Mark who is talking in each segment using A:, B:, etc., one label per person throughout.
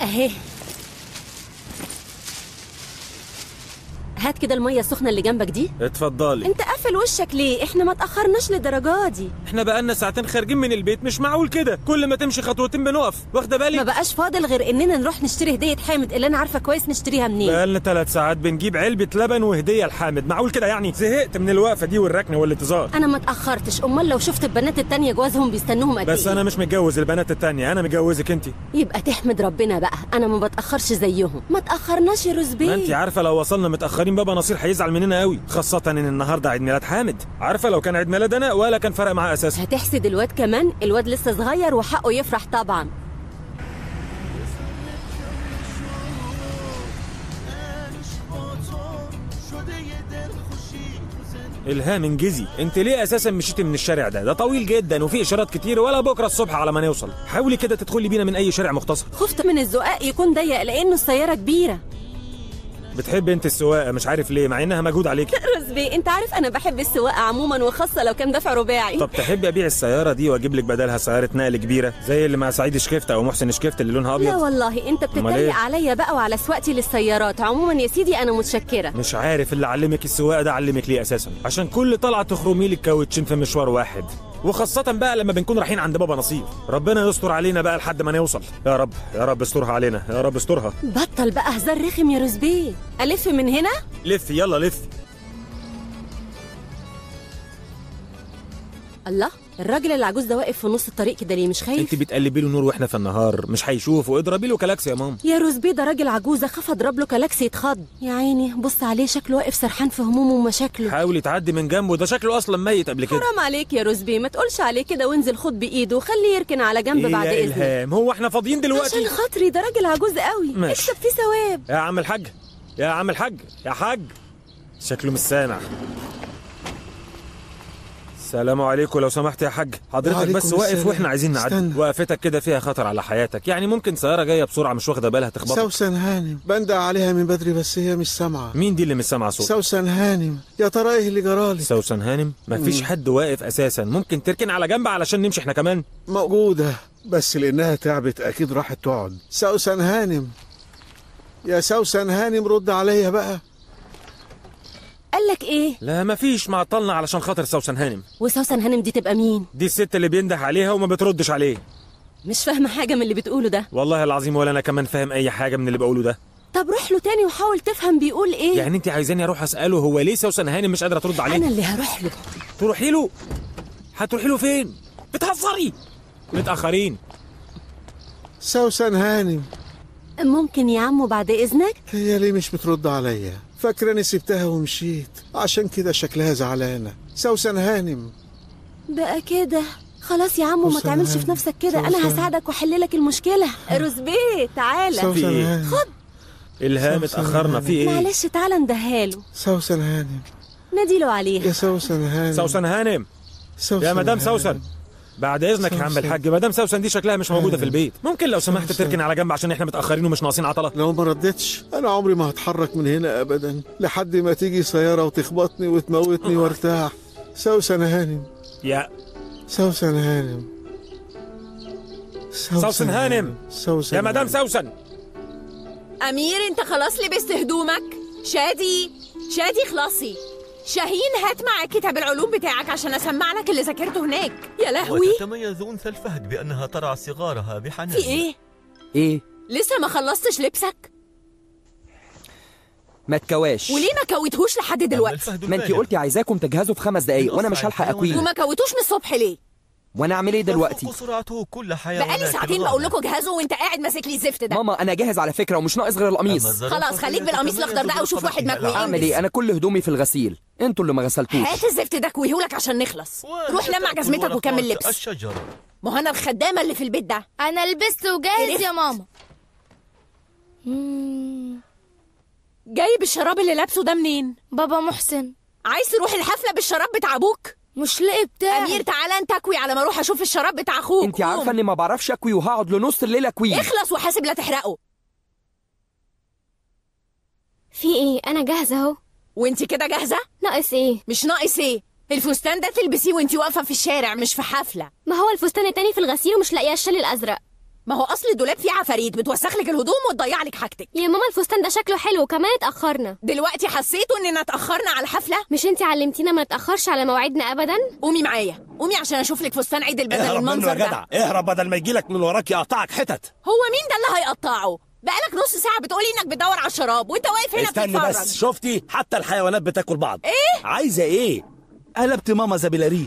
A: اهي هات كده الميه السخنه اللي جنبك دي
B: اتفضلي
A: انت قافل وشك ليه احنا ما تاخرناش للدرجه دي
B: احنا بقالنا ساعتين خارجين من البيت مش معقول كده كل ما تمشي خطوتين بنقف واخده
A: ما
B: بالك
A: بقاش فاضل غير اننا نروح نشتري هديه حامد اللي انا عارفه كويس نشتريها منين
B: بقالنا ثلاث ساعات بنجيب علبة لبن وهدية لحامد معقول كده يعني زهقت من الوقفة دي والركن والانتظار
A: انا ما اتاخرتش امال لو شفت البنات التانية جوازهم بيستنوهم قد
B: بس
A: إيه؟
B: انا مش متجوز البنات التانية انا متجوزك انت
A: يبقى تحمد ربنا بقى انا ما بتاخرش زيهم ما تاخرناش يا روزبيه
B: ما انت عارفة لو وصلنا متأخرين بابا نصير هيزعل مننا قوي خاصة ان النهاردة عيد ميلاد حامد عارفة لو كان عيد ميلاد انا ولا كان فرق معاه اساسا
A: هتحسد الواد كمان الواد لسه صغير وحقه يفرح طبعا
B: الهام انجزي انت ليه اساسا مشيتي من الشارع ده ده طويل جدا وفيه اشارات كتير ولا بكره الصبح على ما نوصل حاولي كده تدخلي بينا من اي شارع مختصر
A: خفت من الزقاق يكون ضيق لانه السياره كبيره
B: بتحب انت السواقه مش عارف ليه مع انها مجهود عليك
A: روزبي انت عارف انا بحب السواقه عموما وخاصه لو كان دفع رباعي
B: طب تحبي ابيع السياره دي واجيب لك بدلها سياره نقل كبيره زي اللي مع سعيد شكفت او محسن شكفت اللي لونها
A: لا
B: ابيض
A: والله انت
B: أمال إيه؟
A: بتتريق عليا بقى وعلى سواقتي للسيارات عموما يا سيدي انا متشكره
B: مش عارف اللي علمك السواقه ده علمك ليه اساسا عشان كل طلعه تخرمي لك كاوتشين في مشوار واحد وخاصة بقى لما بنكون رايحين عند بابا نصير ربنا يستر علينا بقى لحد ما نوصل يا رب يا رب استرها علينا يا رب استرها
A: بطل بقى هزار رخم يا روزبي الف من هنا
B: لف يلا لف
A: الله الراجل العجوز ده واقف في نص الطريق كده ليه مش خايف
B: انت بتقلبي له نور واحنا في النهار مش هيشوف واضربي له كلاكس يا ماما
A: يا روزبي ده راجل عجوز اخاف اضرب له كلاكس يتخض يا عيني بص عليه شكله واقف سرحان في همومه ومشاكله
B: حاولي تعدي من جنبه ده شكله اصلا ميت قبل كده
A: حرام عليك يا روزبي ما تقولش عليه كده وانزل خد بايده وخليه يركن على جنب
B: ايه
A: بعد
B: يا
A: اذنك
B: الهام هو احنا فاضيين دلوقتي
A: عشان خاطري ده راجل عجوز قوي
B: ماشي.
A: اكسب فيه ثواب
B: يا عم الحاج يا عم الحاج يا حاج شكله مش سامع السلام عليكم لو سمحت يا حاج حضرتك
C: وعليكم
B: بس واقف
C: السلام.
B: واحنا عايزين نعدي
C: استنى.
B: وقفتك كده فيها خطر على حياتك يعني ممكن سياره جايه بسرعه مش واخده بالها تخبطك
C: سوسن هانم بندق عليها من بدري بس هي مش سامعة
B: مين دي اللي مش سامعه صوت
C: سوسن هانم يا ترى ايه اللي جرالي
B: سوسن هانم مفيش حد واقف اساسا ممكن تركن على جنب علشان نمشي احنا كمان
C: موجودة بس لأنها تعبت أكيد راحت تقعد سوسن هانم يا سوسن هانم رد عليا بقى
A: قال لك ايه
B: لا مفيش معطلنا علشان خاطر سوسن هانم
A: وسوسن هانم دي تبقى مين
B: دي الست اللي بينده عليها وما بتردش عليه
A: مش فاهمه حاجه من اللي بتقوله ده
B: والله العظيم ولا انا كمان فاهم اي حاجه من اللي بقوله ده
A: طب روح له تاني وحاول تفهم بيقول ايه
B: يعني انت عايزاني اروح اساله هو ليه سوسن هانم مش قادره ترد عليه
A: انا اللي هروح له
B: تروحي له هتروحي له فين بتهزري متاخرين
C: سوسن هانم
A: ممكن يا عمو بعد اذنك
C: هي ليه مش بترد عليا فاكراني سبتها ومشيت عشان كده شكلها زعلانة سوسن هانم
A: بقى كده خلاص يا عمو ما
C: سوسن
A: تعملش في
C: هانم.
A: نفسك كده انا
C: سوسن.
A: هساعدك واحل لك المشكله روزبيه تعالى
B: في
C: سوسن
B: إيه؟
C: هانم
A: خد
B: الهام
C: سوسن
B: اتاخرنا في ايه
A: معلش تعالى ندهاله
C: سوسن هانم
A: ناديله
C: يا
A: عليها
C: سوسن هانم
B: سوسن هانم
C: سوسن
B: يا مدام
C: هانم.
B: سوسن بعد اذنك يا عم
C: سوسن.
B: الحاج مدام سوسن دي شكلها مش موجوده في البيت ممكن لو سمحت
C: سوسن.
B: تركن على جنب عشان احنا متاخرين ومش ناقصين عطله
C: لو ما ردتش انا عمري ما هتحرك من هنا ابدا لحد ما تيجي سياره وتخبطني وتموتني وارتاح سوسن هانم
B: يا
C: سوسن هانم
B: سوسن هانم.
C: سوسن
B: يا مدام
C: هانم.
B: سوسن
D: أمير أنت خلاص لبست هدومك؟ شادي شادي خلاصي شاهين هات معك كتاب العلوم بتاعك عشان أسمع لك اللي ذاكرته هناك يا لهوي
E: وتتميز أنثى الفهد بأنها ترعى صغارها بحنان
D: في إيه؟
F: ايه
D: لسه ما خلصتش لبسك؟
F: ما تكواش
D: وليه ما كويتهوش لحد
E: أما
D: دلوقتي؟
E: الفهد
F: ما انت
E: البالغ
F: قلتي عايزاكم تجهزوا في خمس دقايق وانا مش
E: أسرع
F: هلحق
E: الحيوانات.
F: اكويه
D: وما كويتوش من الصبح ليه؟
F: وانا اعمل ايه دلوقتي
E: تفوق سرعته كل حيوانات
D: بقالي ساعتين
E: الغابة.
D: بقول لكم جهزوا وأنت قاعد ماسك لي الزفت ده
F: ماما انا جاهز على فكره ومش ناقص غير
E: أما
F: القميص
E: الزرافة
D: خلاص خليك
E: فهي
D: بالقميص
E: تتميز
D: الأخضر ده وشوف واحد
E: بقبحها
D: مكوي
E: الأعلى.
F: اعمل ايه انا كل هدومي في الغسيل انتوا اللي ما غسلتوش
D: هات الزفت ده كويهولك عشان نخلص روح لمع
E: وتأكل
D: جزمتك
E: ورقات
D: وكمل لبس
E: الشجرة
D: ما هو أنا الخدامة اللي في البيت ده
G: انا لبست وجاهز
D: عرفت.
G: يا ماما مم،
D: جايب الشراب اللي لابسه ده منين؟
G: بابا محسن
D: عايز تروح الحفلة بالشراب بتاع أبوك؟
G: مش لاقي بتاعي
D: أمير تعالى أنت أكوي على ما أروح أشوف الشراب بتاع أخوك
F: انت عارفه
D: قوم.
F: اني ما بعرفش اكوي وهقعد لنص الليله اكوي
D: اخلص وحاسب لا تحرقه
G: في ايه انا جاهزه اهو
D: وانت كده جاهزة؟
G: ناقص ايه
D: مش ناقص ايه؟ الفستان ده تلبسيه وانت واقفة في الشارع مش في حفلة
G: ما هو الفستان التاني في الغسيل ومش لاقيه الشال الازرق
D: ما هو اصل الدولاب فيه عفاريت بتوسخ لك الهدوم وتضيع لك حاجتك
G: يا ماما الفستان ده شكله حلو وكمان اتأخرنا
D: دلوقتي حسيتوا اننا اتاخرنا على الحفله
G: مش انتي علمتينا ما نتأخرش على مواعيدنا أبدا
D: قومي معايا قومي عشان اشوف لك فستان عيد البدل
H: اهرب منه يا
D: المنظر
H: جدع
D: ده
H: اهرب بدل ما يجيلك من وراك يقطعك حتت
D: هو مين ده اللي هيقطعه بقالك نص ساعه بتقولي انك بتدور على الشراب وانت واقف هنا
H: استني
D: بتتفرج
H: بس شفتي حتى الحيوانات بتاكل بعض
D: إيه؟
H: عايزه ايه قلبت ماما زبيلاري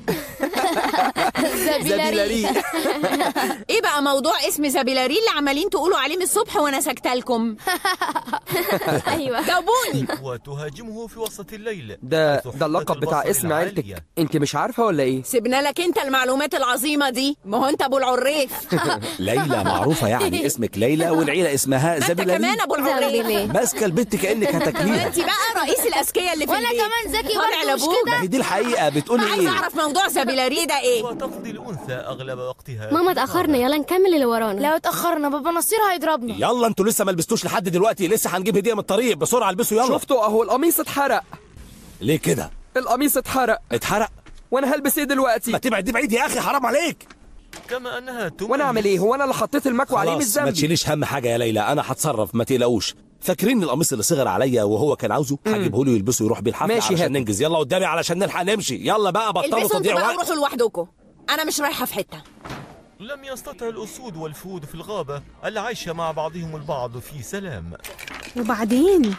G: زبيلاري
D: ايه بقى موضوع اسم زبيلاري اللي عمالين تقولوا عليه من الصبح وانا ساكته لكم
G: أيوة
D: جاوبوني
E: وتهاجمه في وسط الليل
F: ده
E: حيث
F: ده
E: حدة
F: اللقب بتاع
E: البصر
F: اسم عيلتك
E: العالية.
F: انت مش عارفه ولا ايه
D: سيبنا لك انت المعلومات العظيمه دي ما هو انت ابو العريف
H: ليلى معروفه يعني اسمك ليلى والعيله اسمها
D: ما انت
H: زبيلاري
D: كمان ابو العريف
H: ماسكه البنت كانك
D: ما
H: هتاكليها
D: انت بقى رئيس الاذكياء اللي في
G: وأنا
D: البيت
G: كمان ذكي
D: طالع
G: برضه، مش
D: لأبوك.
G: كده؟
H: ما هي دي الحقيقه بتقولي
D: عايز
H: ايه
D: اعرف موضوع زبيلاري ده ايه
E: وتقضي الأنثى أغلب وقتها
G: ماما
E: في
G: اتأخرنا
E: الغابة.
G: يلا نكمل اللي ورانا
I: لو اتأخرنا بابا نصير هيضربنا
H: يلا انتوا لسه ما لبستوش لحد دلوقتي لسه هنجيب هديه من الطريق بسرعه البسوا يلا
F: شفتوا اهو القميص اتحرق
H: ليه كده
F: القميص اتحرق
H: اتحرق
F: وانا هلبس ايه دلوقتي
H: ما تبعد دي بعيد يا اخي حرام عليك
E: كما أنها تميز
F: وانا اعمل ايه هو انا اللي حطيت المكوى عليه مش
H: خلاص ما
F: ذنبي
H: تشيليش هم حاجه يا ليلى انا هتصرف ما تقلقوش فاكرين القميص اللي صغر عليا وهو كان عاوزه هجيبه له يلبسه يروح بيه الحفله
F: ماشي،
H: علشان
F: هات.
H: ننجز يلا قدامي علشان نلحق نمشي يلا بقى بطلوا
D: البسوا
H: تضييع
D: انتوا بقى
H: وقت
D: وروحوا لوحدكم انا مش رايحه في حته
E: لم يستطع الأسود والفهود في الغابة العيش مع بعضهم البعض في سلام
A: وبعدين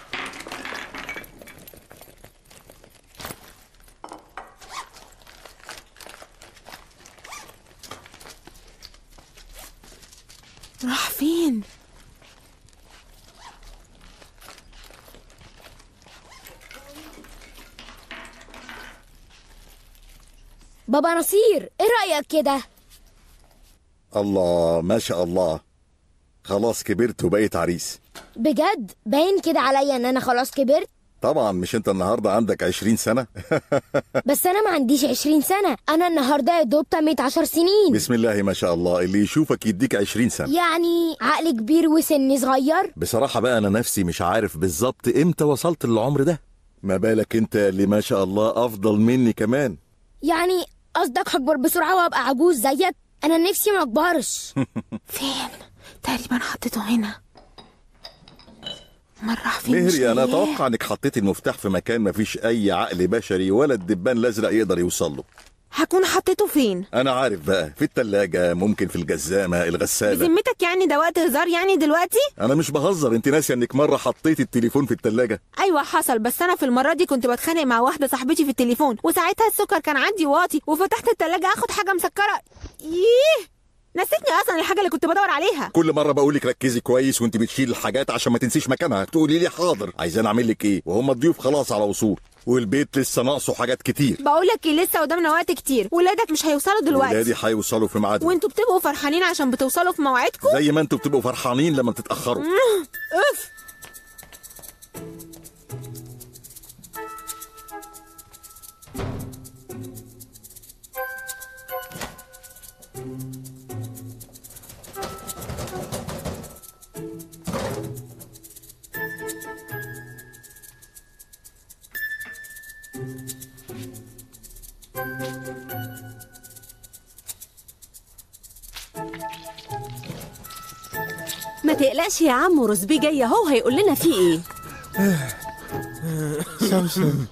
A: راح فين
G: بابا نصير ايه رأيك كده
J: الله ما شاء الله خلاص كبرت وبقيت عريس
G: بجد باين كده عليا ان انا خلاص كبرت
J: طبعا مش انت النهارده عندك عشرين سنة
G: بس انا ما عنديش عشرين سنة انا النهاردة يا دوب تميت عشر سنين
J: بسم الله ما شاء الله اللي يشوفك يديك عشرين سنة
G: يعني عقل كبير وسني صغير
J: بصراحة بقى أنا نفسي مش عارف بالظبط إمتى وصلت للعمر ده ما بالك أنت اللي ما شاء الله أفضل مني كمان
G: يعني قصدك هكبر بسرعة وابقى عجوز زيك انا نفسي ما اكبرش
A: فين تقريبا حطيته هنا امال راح فين مش
J: مهري أنا
A: لاقياه.
J: أتوقع إنك حطيت المفتاح في مكان ما فيش أي عقل بشري ولا الدبان الأزرق يقدر يوصل له
A: هكون حطيته فين
J: أنا عارف بقى في التلاجة ممكن في الجزامة الغسالة
A: بذمتك يعني ده وقت هزار يعني دلوقتي
J: أنا مش بهزر أنت ناسية إنك مرة حطيت التليفون في التلاجة
A: ايوه حصل بس انا في المره دي كنت بتخانق مع واحده صاحبتي في التليفون وساعتها السكر كان عندي واطي وفتحت التلاجة اخد حاجه مسكره ييه نسيتني اصلا الحاجه اللي كنت بدور عليها
J: كل مرة بقول لك ركزي كويس وانت بتشيل الحاجات عشان ما تنسيش مكانها تقولي لي حاضر عايزين اعمل لك ايه وهم الضيوف خلاص على وصول والبيت لسه ناقصه حاجات كتير
A: بقول لك إيه، لسه قدامنا وقت كتير ولادك مش هيوصلوا دلوقتي
J: ولادي هيوصلوا في ميعادهم
A: وانتوا بتبقوا فرحانين عشان بتوصلوا في موعدكم
J: زي ما انتوا بتبقوا فرحانين لما بتتاخروا
A: اف
K: ما تقلقش يا عم رزبي جاي اهو هيقول لنا في ايه
C: سمسم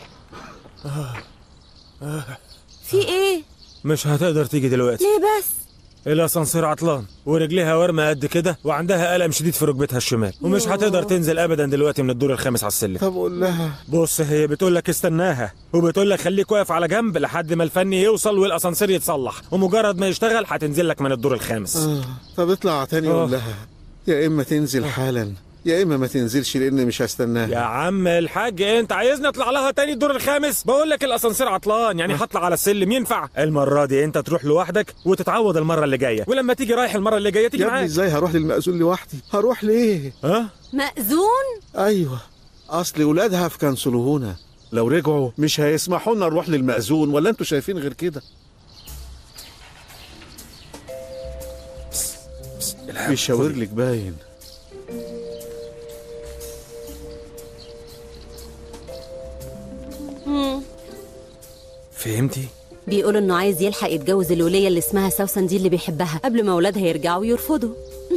K: في ايه
B: مش هتقدر تيجي دلوقتي
K: ليه بس
B: الاسانسير عطلان ورجليها ورمه قد كده وعندها الم شديد في ركبتها الشمال ومش هتقدر تنزل ابدا دلوقتي من الدور الخامس على السلم
C: طب قول لها
B: بص هي بتقول لك استناها وبتقول لك خليك واقف على جنب لحد ما الفني يوصل والاسانسير يتصلح ومجرد ما يشتغل هتنزل لك من الدور الخامس
C: آه. طب اطلع تاني
B: آه.
C: قول لها يا اما تنزل حالا يا اما ما تنزلش لان مش
B: يا
C: هستناها
B: عم الحاج انت عايزني اطلع لها تاني الدور الخامس بقول لك الاسانسير عطلان يعني هطلع على السلم ينفع المره دي انت تروح لوحدك وتتعوض المره اللي جايه ولما تيجي رايح المره اللي جايه تيجي
C: يا ابني
B: معاك
C: ازاي هروح للمأذون لوحدي هروح ليه
B: ها
K: مأذون
C: ايوه اصل ولادها في كنسلوهونا لو رجعوا مش هيسمحوا لنا نروح للمأذون ولا انتوا شايفين غير كده بيشاور لك باين
B: فهمتي
K: بيقولوا انه عايز يلحق يتجوز الولية اللي اسمها سوسن دي اللي بيحبها قبل ما ولادها يرجعوا يرفضوا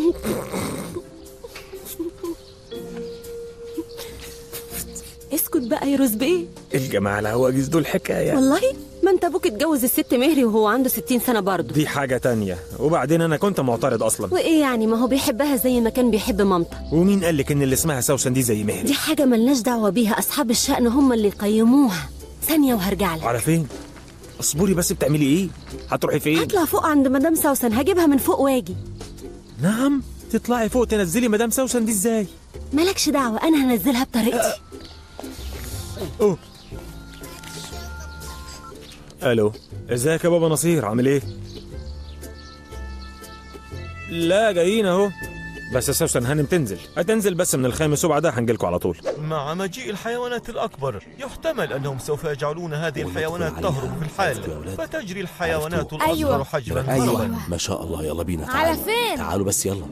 K: اسكت بقى يا رزبيه
B: الجماعة العواجيز دول حكاية
K: والله ما انت ابوك اتجوز الست مهري وهو عنده 60 سنة برضه
B: دي حاجة تانية وبعدين أنا كنت معترض أصلا
K: وايه يعني ما هو بيحبها زي ما كان بيحب مامته
B: ومين قال لك إن اللي اسمها سوسن دي زي مهري
K: دي حاجة ملناش دعوة بيها أصحاب الشأن هم اللي يقيموها ثانية وهرجع لك
B: على فين؟ اصبري بس بتعملي إيه؟ هتروحي فين؟
K: هطلع فوق عند مدام سوسن هجيبها من فوق واجي
B: نعم تطلعي فوق تنزلي مدام سوسن دي إزاي؟
K: مالكش دعوة أنا هنزلها بطريقتي
B: أوه ألو ازيك يا بابا نصير عامل إيه؟ لا جايين أهو بس يا سوسن هانم تنزل هتنزل بس من الخامس وبعدها هنجيلكوا على طول
E: مع مجيء الحيوانات الأكبر يحتمل أنهم سوف يجعلون هذه الحيوانات تهرب في الحال فتجري الحيوانات الأصغر
I: أيوة.
E: حجما
H: أيوة
E: هربا
H: ما شاء الله يلا بينا
I: على
H: تعالوا.
I: فين؟
H: تعالوا بس يلا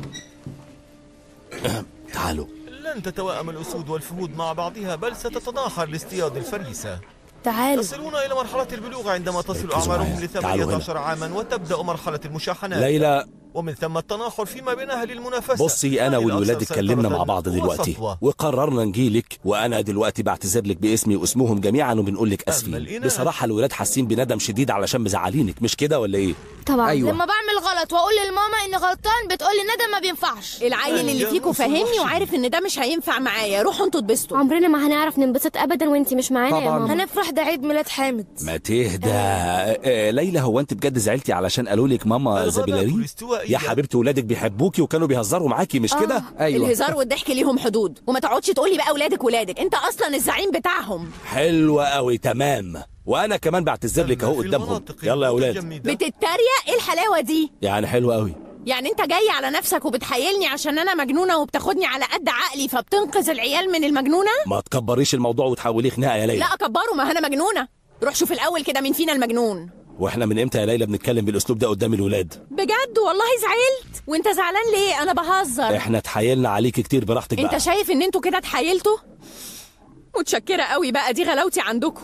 H: تعالوا
E: لن تتوائم الأسود والفهود مع بعضها بل ستتناحر لاصطياد الفريسة
I: تعالوا
E: تصلون إلى مرحلة البلوغ عندما تصل
H: ركزوا
E: أعمارهم
H: معايا.
E: ل
H: تعالوا هنا.
E: 18 عاما وتبدأ مرحلة المشاحنات
H: ليلى
E: ومن ثم التناحر فيما بين أهل المنافسة
H: بصي انا
E: من
H: والولاد
E: الأكثر
H: اتكلمنا
E: سيطرة
H: مع بعض دلوقتي
E: وسطوة.
H: وقررنا نجيلك وانا دلوقتي بعتذر لك باسمي واسمهم جميعا وبنقول لك اسفين
E: الإناث؟
H: بصراحه الولاد حاسين بندم شديد علشان مزعلينك مش كده ولا ايه
G: طبعا
F: أيوة.
I: لما بعمل غلط واقول للماما اني غلطان بتقول لي ندم ما بينفعش
D: العيل اللي فيكم فاهمني وعارف ان ده مش هينفع معايا روحوا انتوا اتبسطوا
G: عمرنا ما هنعرف ننبسط ابدا وانتي مش معانا يا
F: طبعاً.
G: ماما
I: هنفرح ده عيد ميلاد حامد
H: ما تهدى آه، ليلى هو انت بجد زعلتي علشان قالوا لك ماما
E: الغابات
H: زبيلاري
E: الاستوائية.
H: يا حبيبتي ولادك بيحبوكي وكانوا بيهزروا معاكي مش كده
F: أيوة.
D: الهزار والضحك ليهم حدود وما تقعدش تقولي بقى ولادك ولادك انت اصلا الزعيم بتاعهم
H: حلوة قوي تمام وانا كمان بعتذر لك اهو
E: في
H: قدامهم
E: المناطق
H: يلا يا ولاد
E: المتجمدة
D: بتتريق ايه الحلاوه دي
H: يعني حلوة قوي
D: يعني انت جاي على نفسك وبتحايلني عشان انا مجنونه وبتاخدني على قد عقلي فبتنقذ العيال من المجنونه
H: ما تكبريش الموضوع وتحوليه خناقة يا ليلى
D: لا اكبره ما انا مجنونه روح شوف الاول كده مين فينا المجنون
H: واحنا من امتى يا ليلى بنتكلم بالاسلوب ده قدام الولاد
D: بجد والله زعلت وانت زعلان ليه انا بهزر
H: احنا اتحايلنا عليكي كتير براحتك
D: انت
H: بقى
D: شايف ان انتوا كده اتحايلتوا متشكره قوي بقى دي غلاوتي عندكم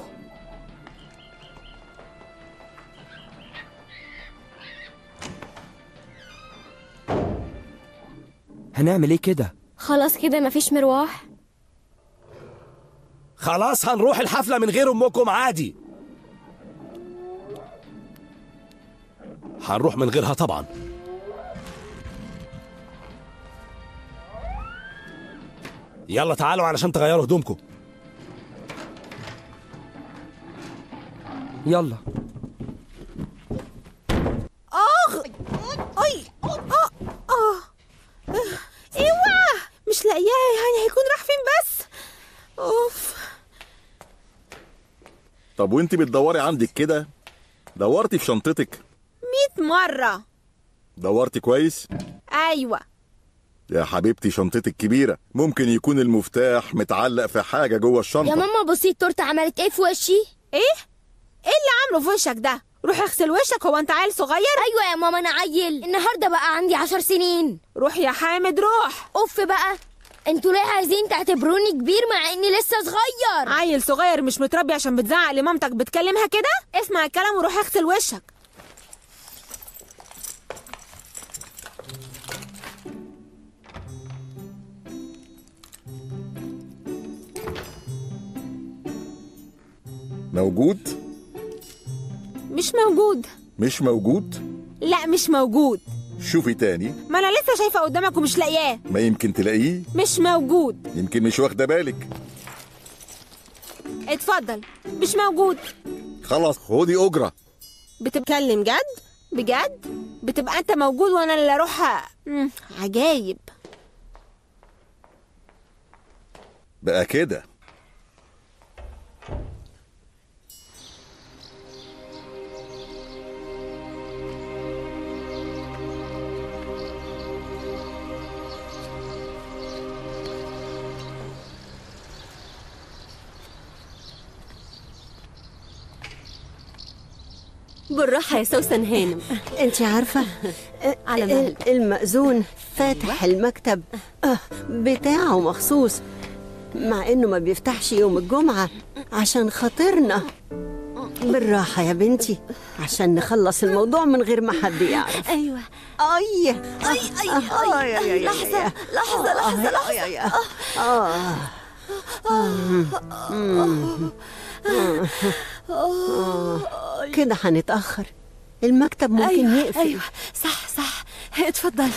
F: هنعمل ايه كده
G: خلاص كده مفيش مروح
H: خلاص هنروح الحفلة من غير امكم عادي هنروح من غيرها طبعا يلا تعالوا علشان تغيروا هدومكم
F: يلا
A: اي اه اه ايوه مش لاقياه يعني هيكون راح فين بس اوف
J: طب وانت بتدوري عندك كده دورتي في شنطتك
A: 100 مره
J: دورتي كويس
A: ايوه
J: يا حبيبتي شنطتك كبيرة ممكن يكون المفتاح متعلق في حاجة جوه
G: يا
J: الشنطة
G: ماما بصي التورته عملت ايه في وشي
A: ايه ايه اللي عامله في وشك ده روح اغسل وشك هو انت عيل صغير
G: ايوه يا ماما انا عيل النهارده بقى عندي عشر سنين
A: روح يا حامد روح
G: اوف بقى انتوا ليه عايزين تعتبروني كبير مع اني لسه صغير
A: عيل صغير مش متربي عشان بتزعق لمامتك بتكلمها كده اسمع الكلام وروح اغسل وشك
J: موجود
A: مش موجود
J: مش موجود
A: لا مش موجود
J: شوفي تاني
A: ما انا لسه شايفه قدامك ومش لاقياه
J: ما يمكن تلاقيه
A: مش موجود
J: يمكن مش واخدة بالك
A: اتفضل مش موجود
J: خلاص خدي أجرة
A: بتتكلم جد بجد بتبقى انت موجود وانا اللي اروح أ- مم، عجايب
J: بقى كده
K: بالراحة يا سوسن هانم
L: انت عارفة
K: على
L: ال-
K: مهلك
L: المأذون فاتح المكتب آه، بتاعه مخصوص مع انه ما بيفتحش يوم الجمعة عشان خاطرنا بالراحة يا بنتي عشان نخلص الموضوع من غير ما حد يعرف
K: ايوه
L: أي
K: أي أي أي لحظة لحظة لحظة لحظة
L: كده هنتأخر المكتب ممكن
K: أيوة
L: يقفل
K: أيوة صح صح اتفضلي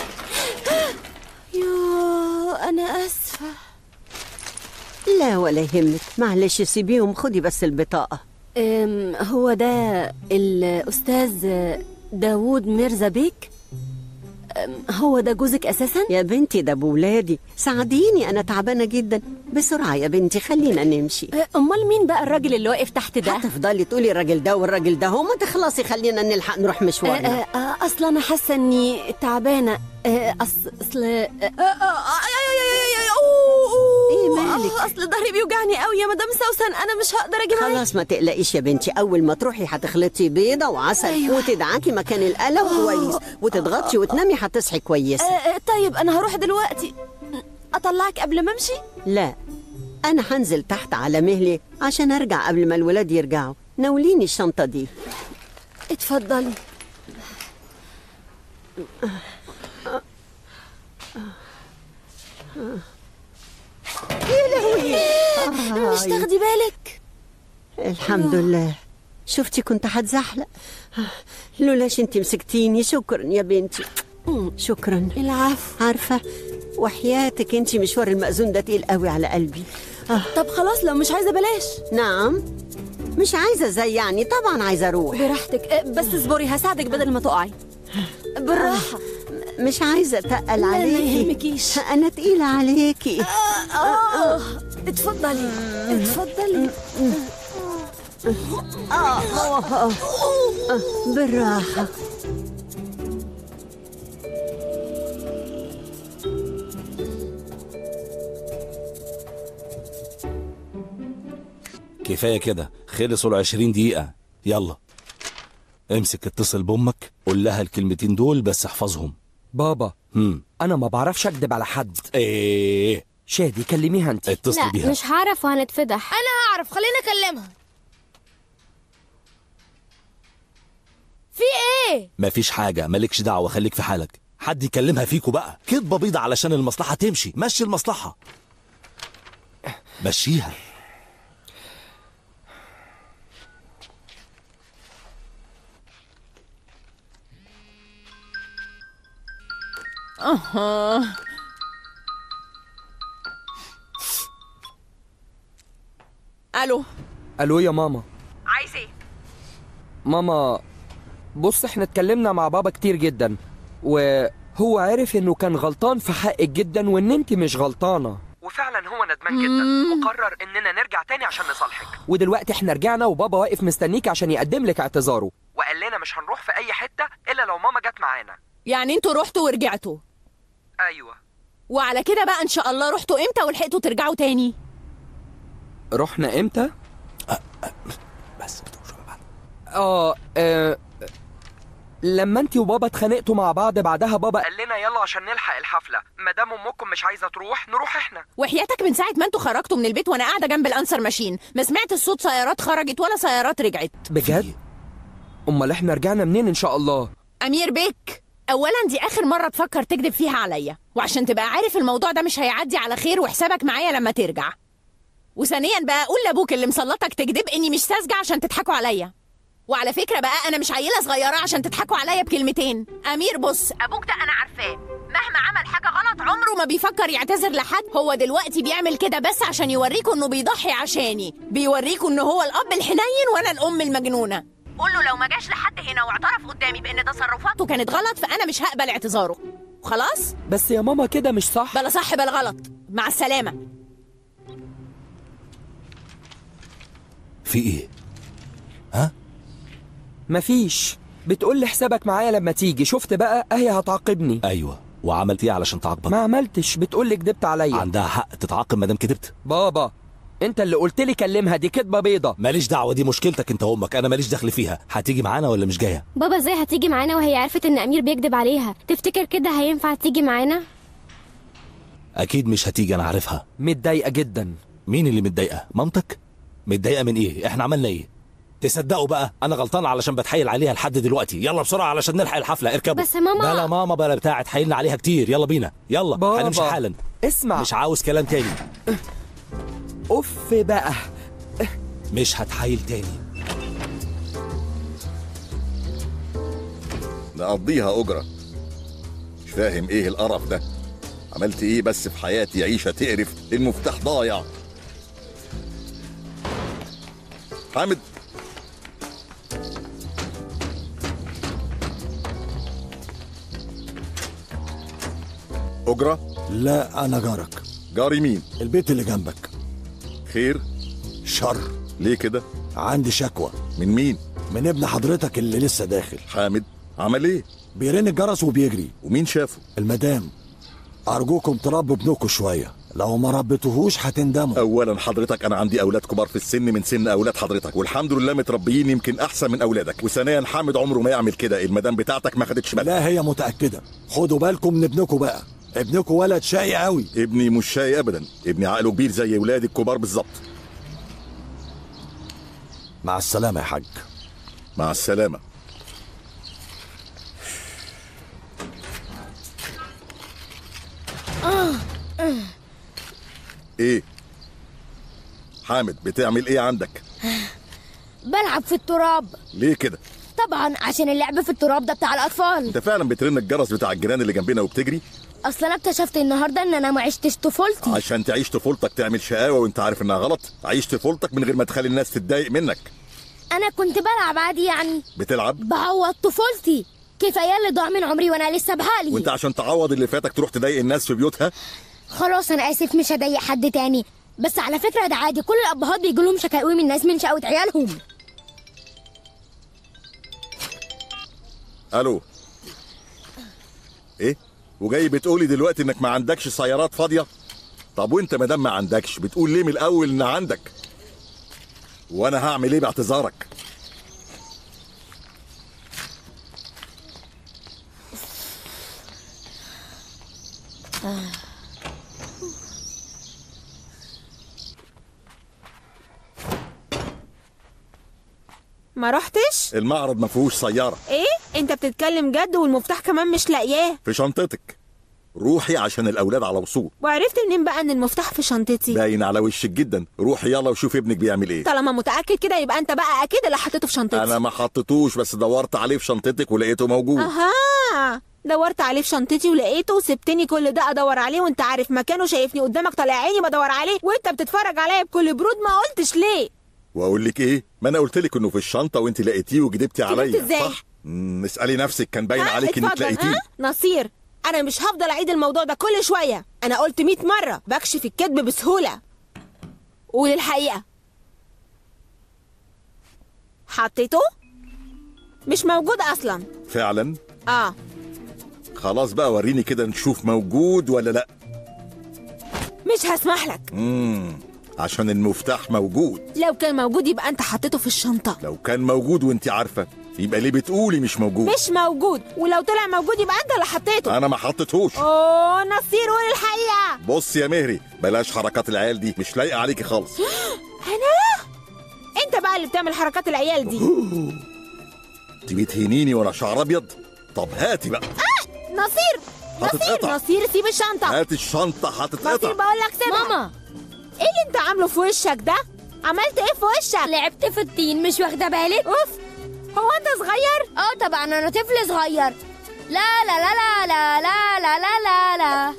K: يو أنا آسفة
L: لا ولا يهمك معلش سيبيهم خدي بس البطاقة
K: أم، هو ده الأستاذ داوود ميرزا بيك أم، هو ده جوزك أساسا؟
L: يا بنتي ده بولادي ساعديني أنا تعبانة جدا بسرعة يا بنتي خلينا نمشي
K: أمال مين بقى الراجل اللي واقف تحت ده؟
L: هتفضلي تقولي الراجل ده والراجل ده هو ما تخلصي خلينا نلحق نروح
K: آه،
L: مشوارنا
K: آه، آه، أصلا أنا حاسة إني تعبانة آه، أص- أصل آه، آه، آه،
L: ايه مالك
K: أصل ظهري بيوجعني قوي يا مدام سوسن أنا مش هقدر أجي معاكي
L: خلاص ما تقلقيش يا بنتي اول ما تروحي هتخلطي بيضه وعسل
K: أيوة.
L: وتدعكي مكان القلق كويس وتضغطي وتنامي هتصحي
K: آه،
L: كويسه
K: آه، طيب أنا هروح دلوقتي أطلعك قبل ما أمشي؟
L: لا انا هنزل تحت على مهلي عشان ارجع قبل ما الولاد يرجعوا ناوليني الشنطه دي
K: اتفضلي
L: يا لهوي
K: مش تاخدي بالك
L: الحمد لله شفتي كنت هتزحلق لولاش انت مسكتيني شكرا يا بنتي شكرا
K: العفو
L: عارفه وحياتك انت مشوار المأذون ده تقيل قوي على قلبي آه.
K: طب خلاص لو مش عايزة بلاش
L: نعم مش عايزه زي يعني طبعا عايزه اروح
K: براحتك آه، بس اصبري هساعدك بدل ما تقعي بالراحة
L: مش عايزه اتقل
K: لا، ما
L: عليكي
K: يهمكيش.
L: انا تقيله عليكي
K: آه اتفضلي اتفضلي
L: آه، آه، آه. آه، بالراحه
H: كفايه كده خلصوا ال 20 دقيقه يلا امسك اتصل بامك قول لها الكلمتين دول بس احفظهم
F: بابا
H: هم
F: انا ما بعرفش اكدب على حد
H: ايه
F: شادي كلميها انت
H: اتصل
I: لا
H: بيها
I: مش هعرف وهنتفضح
G: انا هعرف خليني اكلمها
I: في ايه
H: مفيش حاجه مالكش دعوه خليك في حالك حد يكلمها فيكوا بقى كدبه بيضه علشان المصلحه تمشي مشي المصلحه مشيها
D: أها ألو
F: الو يا ماما
D: عايز ايه؟
F: ماما بص احنا اتكلمنا مع بابا كتير جدا وهو عرف انه كان غلطان في حقك جدا وان انت مش غلطانه وفعلا هو ندمان جدا وقرر اننا نرجع تاني عشان نصالحك ودلوقتي احنا رجعنا وبابا واقف مستنيك عشان يقدم لك اعتذاره وقال لنا مش هنروح في اي حته الا لو ماما جت معانا
D: يعني انتوا رحتوا ورجعتوا
F: ايوه
D: وعلى كده بقى ان شاء الله رحتوا امتى ولحقتوا ترجعوا تاني؟
F: رحنا امتى
H: بس
F: اه آه، لما انت وبابا اتخانقتوا مع بعض بعدها بابا قال لنا يلا عشان نلحق الحفله ما دام امكم مش عايزه تروح نروح احنا
D: وحياتك من ساعة ما انتوا خرجتوا من البيت وانا قاعدة جنب الانسر ماشين ما سمعت الصوت سيارات خرجت ولا سيارات رجعت
F: بجد امال احنا رجعنا منين ان شاء الله
D: امير بيك اولا دي اخر مرة تفكر تكذب فيها عليا وعشان تبقى عارف الموضوع ده مش هيعدي على خير وحسابك معايا لما ترجع وثانيا بقى قول لابوك اللي مسلطك تكذب اني مش ساذجة عشان تضحكوا عليا وعلى فكرة بقى انا مش عيلة صغيرة عشان تضحكوا عليا بكلمتين امير بص ابوك ده انا عارفاه مهما عمل حاجة غلط عمره ما بيفكر يعتذر لحد هو دلوقتي بيعمل كده بس عشان يوريكوا انه بيضحي عشاني بيوريكوا انه هو الاب الحنين وانا الام المجنونة قول له لو ما جاش لحد هنا واعترف قدامي بان تصرفاته كانت غلط فانا مش هقبل اعتذاره خلاص
F: بس يا ماما كده مش صح
D: بلا صح بلا غلط مع السلامة
H: في ايه
F: مفيش بتقول لي حسابك معايا لما تيجي شفت بقى اهي هتعاقبني
H: ايوه وعملت ايه علشان تعاقبك
F: ما عملتش بتقول لي كدبت عليا
H: عندها حق تتعاقب ما دام كدبت
F: بابا انت اللي قلت لي كلمها دي كدبه بيضه
H: ماليش دعوه دي مشكلتك انت وامك انا ماليش دخل فيها هتيجي معانا ولا مش جايه
I: بابا ازاي هتيجي معانا وهي عرفت ان امير بيكذب عليها تفتكر كده هينفع تيجي معانا
H: اكيد مش هتيجي انا عارفها
F: متضايقه جدا
H: مين اللي متضايقه مامتك متضايقه من ايه احنا عملنا ايه تصدقوا بقى انا غلطان علشان بتحايل عليها لحد دلوقتي يلا بسرعه علشان نلحق الحفله اركبوا
I: بس يا ماما-
H: بلا ماما بلا بتاع اتحايلنا عليها كتير يلا بينا يلا
F: بابا.
H: هنمشي حالا
F: اسمع
H: مش عاوز كلام تاني
F: اوف بقى
H: مش هتحايل تاني
J: نقضيها أجرة مش فاهم إيه القرف ده عملت إيه بس في حياتي عيشة تقرف المفتاح ضايع حامد أجرة
M: لا أنا جارك
J: جاري مين
M: البيت اللي جنبك
J: خير
M: شر
J: ليه كده
M: عندي شكوى
J: من مين
M: من ابن حضرتك اللي لسه داخل
J: حامد عمل ايه
M: بيرن الجرس وبيجري
J: ومين شافه
M: المدام أرجوكم تربوا ابنكم شوية لو ما ربيتوهوش هتندموا
J: اولا حضرتك انا عندي اولاد كبار في السن من سن اولاد حضرتك والحمد لله متربيين يمكن احسن من اولادك وثانيا حامد عمره ما يعمل كده المدام بتاعتك ما خدتش بالها
M: لا هي متأكدة خدوا بالكم من ابنكم بقى ابنكم ولد شقي قوي
J: ابني مش شاي ابدا ابني عقله كبير زي ولادي الكبار بالظبط
M: مع السلامة يا حاج
J: مع السلامه ايه حامد بتعمل ايه عندك
G: بلعب في التراب
J: ليه كده
G: طبعا عشان اللعب في التراب ده بتاع الاطفال
J: انت فعلا بترن الجرس بتاع الجيران اللي جنبنا وبتجري
G: اصل انا اكتشفت النهارده ان انا ما عشتش طفولتي
J: عشان تعيش طفولتك تعمل شقاوه وانت عارف انها غلط عيش طفولتك من غير ما تخلي الناس تتضايق منك
G: انا كنت بلعب عادي يعني
J: بتلعب
G: بعوض طفولتي كفايه اللي ضاع من عمري وانا لسه بهالي
J: وانت عشان تعوض اللي فاتك تروح تضايق الناس في بيوتها
G: خلاص انا اسف مش هضايق حد تاني بس على فكره ده عادي كل الابهات بيجي لهم شكاوي من الناس من شقاوة عيالهم
J: الو ايه وجاي بتقولي دلوقتي انك ما عندكش سيارات فاضيه طب وانت ما دام ما عندكش بتقول ليه من الاول ان عندك وانا هعمل ايه باعتذارك
A: ما رحتش
J: المعرض ما فيهوش سياره
A: ايه انت بتتكلم جد والمفتاح كمان مش لاقياه
J: في شنطتك روحي عشان الاولاد على وصول
A: وعرفت منين بقى ان المفتاح في شنطتي
J: باين على وشك جدا روحي يلا وشوفي ابنك بيعمل ايه
A: طالما متاكد كده يبقى انت بقى اكيد اللي حطيته في شنطتي
J: انا ما حطيتوش بس دورت عليه في شنطتك ولقيته موجود
A: اها دورت عليه في شنطتي ولقيته وسبتني كل ده ادور عليه وانت عارف مكانه شايفني قدامك طالع عيني بدور عليه وانت بتتفرج عليا بكل برود ما قلتش ليه
J: واقول لك ايه ما انا قلت لك انه في الشنطه وانت لقيتيه وكدبتي عليا
A: ازاي؟
J: صح مم، اسالي نفسك كان باين
A: ها؟
J: عليك انك
A: اتفضل،
J: لقيتيه
A: ها؟ نصير انا مش هفضل اعيد الموضوع ده كل شويه انا قلت 100 مره بكشف الكذب بسهوله قول الحقيقه حطيته مش موجود اصلا
J: فعلا
A: اه
J: خلاص بقى وريني كده نشوف موجود ولا لا
A: مش هسمح لك
J: امم عشان المفتاح موجود
A: لو كان موجود يبقى انت حطيته في الشنطه
J: لو كان موجود وانت عارفه يبقى ليه بتقولي مش موجود
A: مش موجود ولو طلع موجود يبقى انت اللي حطيته
J: انا ما حطيتهوش
A: اوه نصير قول الحقيقه
J: بص يا مهري بلاش حركات العيال دي مش لايقه عليكي خالص
A: انا انت بقى اللي بتعمل حركات العيال دي
J: انت بتهينيني وانا شعر ابيض طب هاتي بقى
A: نصير
J: هتتقطع.
A: نصير نصير سيب الشنطه
J: هاتي الشنطه
A: نصير
J: هتتقطع
A: بقول لك سيبها
G: ماما
A: ايه اللي انت عامله في وشك ده عملت ايه في وشك
G: لعبت في الطين مش واخده بالك
A: اوف هو انت صغير
G: اه طبعا انا طفل صغير لا لا لا لا لا لا لا لا لا لا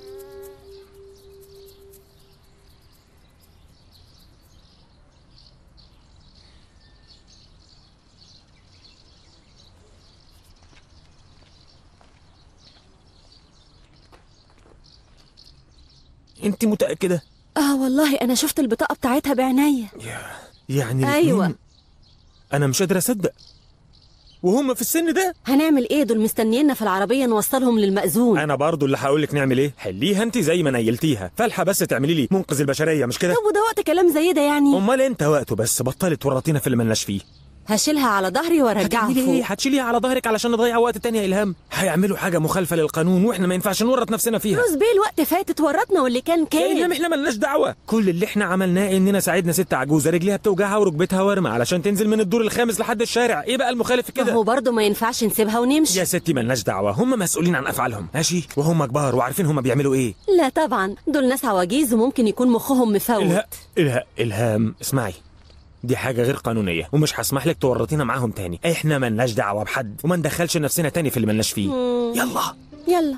B: انت متاكده
K: اه والله انا شفت البطاقه بتاعتها بعينيا
B: يعني
K: أيوة.
B: الاتنين؟ انا مش قادر اصدق وهم في السن ده
K: هنعمل ايه دول مستنينا في العربيه نوصلهم للمأذون
B: انا برضو اللي هقول لك نعمل ايه حليها انت زي ما نيلتيها فالحه بس تعملي لي منقذ البشريه مش كده
K: طب وده وقت كلام زي ده يعني
B: امال انت وقته بس بطلي تورطينا في اللي ملناش فيه
K: هشيلها على ظهري وارجعها
B: هتعملي ايه
K: فوق
B: هتشيليها على ظهرك علشان نضيع وقت تاني يا الهام هيعملوا حاجه مخالفه للقانون واحنا ما ينفعش نورط نفسنا فيها
K: روز بيه الوقت فات اتورطنا واللي كان
B: يا الهام
K: كان
B: احنا ملناش دعوه كل اللي احنا عملناه اننا ساعدنا ست عجوزه رجليها بتوجعها وركبتها ورمه علشان تنزل من الدور الخامس لحد الشارع ايه بقى المخالف في
K: ما
B: كده
K: هو برضه ما ينفعش نسيبها ونمشي
B: يا ستي ملناش دعوه هم مسؤولين عن افعالهم ماشي وهم كبار وعارفين هم بيعملوا ايه
K: لا طبعا دول ناس عواجيز وممكن يكون مخهم مفوت
B: إلها... إلها... الهام اسمعي دي حاجة غير قانونية ومش هسمح لك تورطينا معاهم تاني احنا ملناش دعوة بحد وما ندخلش نفسنا تاني في اللي ملناش فيه
K: مم.
B: يلا
K: يلا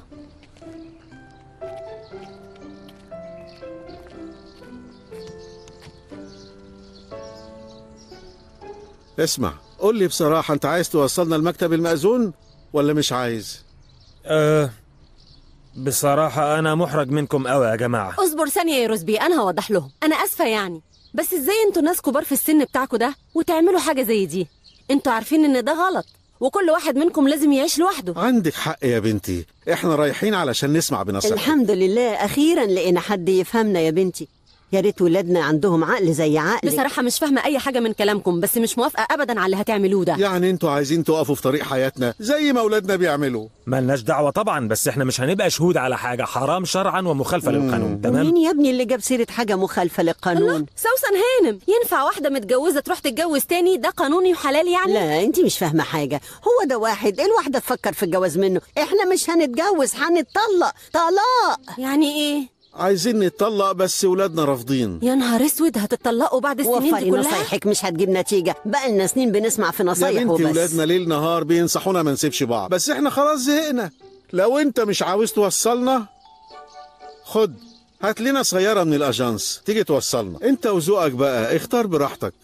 C: اسمع قول لي بصراحة أنت عايز توصلنا المكتب المأذون ولا مش عايز؟
B: أه بصراحة أنا محرج منكم أوي يا جماعة
K: اصبر ثانية يا روزبي أنا هوضح لهم أنا آسفة يعني بس إزاي أنتوا ناس كبار في السن بتاعكوا ده وتعملوا حاجة زي دي أنتوا عارفين إن ده غلط وكل واحد منكم لازم يعيش لوحده
C: عندك حق يا بنتي احنا رايحين علشان نسمع بنصيحتك
L: الحمد لله أخيرا لقينا حد يفهمنا يا بنتي يا ريت ولادنا عندهم عقل زي عقلك
K: بصراحة مش فاهمة أي حاجة من كلامكم بس مش موافقة أبدا على اللي هتعملوه ده
C: يعني انتوا عايزين تقفوا في طريق حياتنا زي ما اولادنا بيعملوا
B: ملناش دعوة طبعا بس احنا مش هنبقى شهود على حاجة حرام شرعا ومخالفة للقانون تمام
L: مين يا ابني اللي جاب سيرة حاجة مخالفة للقانون
K: سوسن هانم ينفع واحدة متجوزة تروح تتجوز تاني ده قانوني وحلال يعني
L: لا انت مش فاهمة حاجة هو ده واحد الواحدة تفكر في الجواز منه احنا مش هنتجوز هنتطلق طلاق
K: يعني ايه
C: عايزين نتطلق بس ولادنا رافضين
K: يا نهار اسود هتتطلقوا بعد السنين دي
L: وفري
K: كلها
L: نصايحك مش هتجيب نتيجة بقى لنا سنين بنسمع في
C: يا
L: نصايح
C: بنتي
L: وبس
C: ولادنا ليل نهار بينصحونا ما نسيبش بعض بس احنا خلاص زهقنا لو انت مش عاوز توصلنا خد هات لنا سيارة من الأجانس تيجي توصلنا انت وذوقك بقى اختار براحتك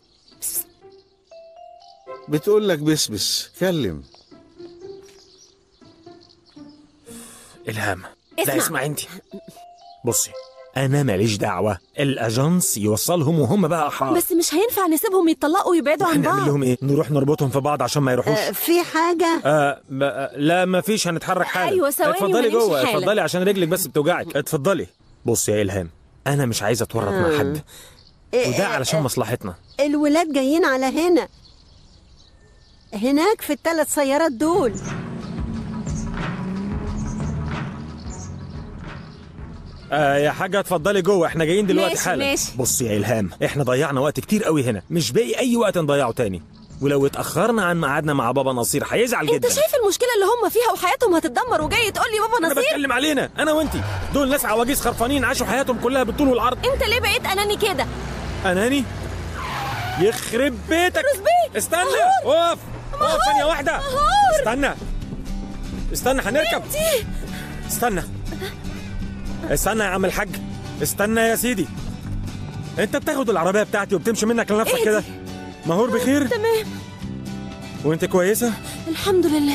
C: بتقول لك بسبس كلم
B: إلهام
K: اسمع.
B: لا اسمع انت بصي أنا ماليش دعوة الأجانس يوصلهم وهم بقى أحرار
K: بس مش هينفع نسيبهم يتطلقوا ويبعدوا عن
B: هنعمل
K: بعض
B: لهم إيه؟ نروح نربطهم في بعض عشان ما يروحوش
L: آه، في حاجة
B: آه ب... آه، لا ما فيش هنتحرك حالا
K: أيوة، ثواني
B: اتفضلي
K: وهنمشي
B: جوه
K: حالا.
B: اتفضلي عشان رجلك بس بتوجعك اتفضلي بصي يا إلهام أنا مش عايز أتورط مع حد
L: إيه،
B: وده
L: إيه،
B: علشان مصلحتنا
L: الولاد جايين على هنا هناك في الثلاث سيارات دول
B: آه يا حاجة اتفضلي جوه احنا جايين دلوقتي
K: ماشي،
B: حالا
K: ماشي.
B: بصي يا إلهام احنا ضيعنا وقت كتير قوي هنا مش باقي أي وقت نضيعه تاني ولو اتأخرنا عن ميعادنا مع بابا نصير هيزعل
K: انت
B: جدا
K: شايف المشكلة اللي هم فيها وحياتهم هتتدمر وجاي تقول لي بابا
B: انا
K: نصير
B: بتكلم علينا انا وانتي دول ناس عواجيز خرفانين عاشوا حياتهم كلها بالطول والعرض
K: انت ليه بقيت اناني كده
B: اناني يخرب بيتك
K: رزبي
B: استنى اقف اقف ثانية واحدة استنى استنى هنركب استنى استنى يا عم الحاج استنى يا سيدي انت بتاخد العربية بتاعتي وبتمشي منك لنفسك
K: اهدي.
B: كده مهور بخير
K: تمام
B: وانت كويسة
K: الحمد لله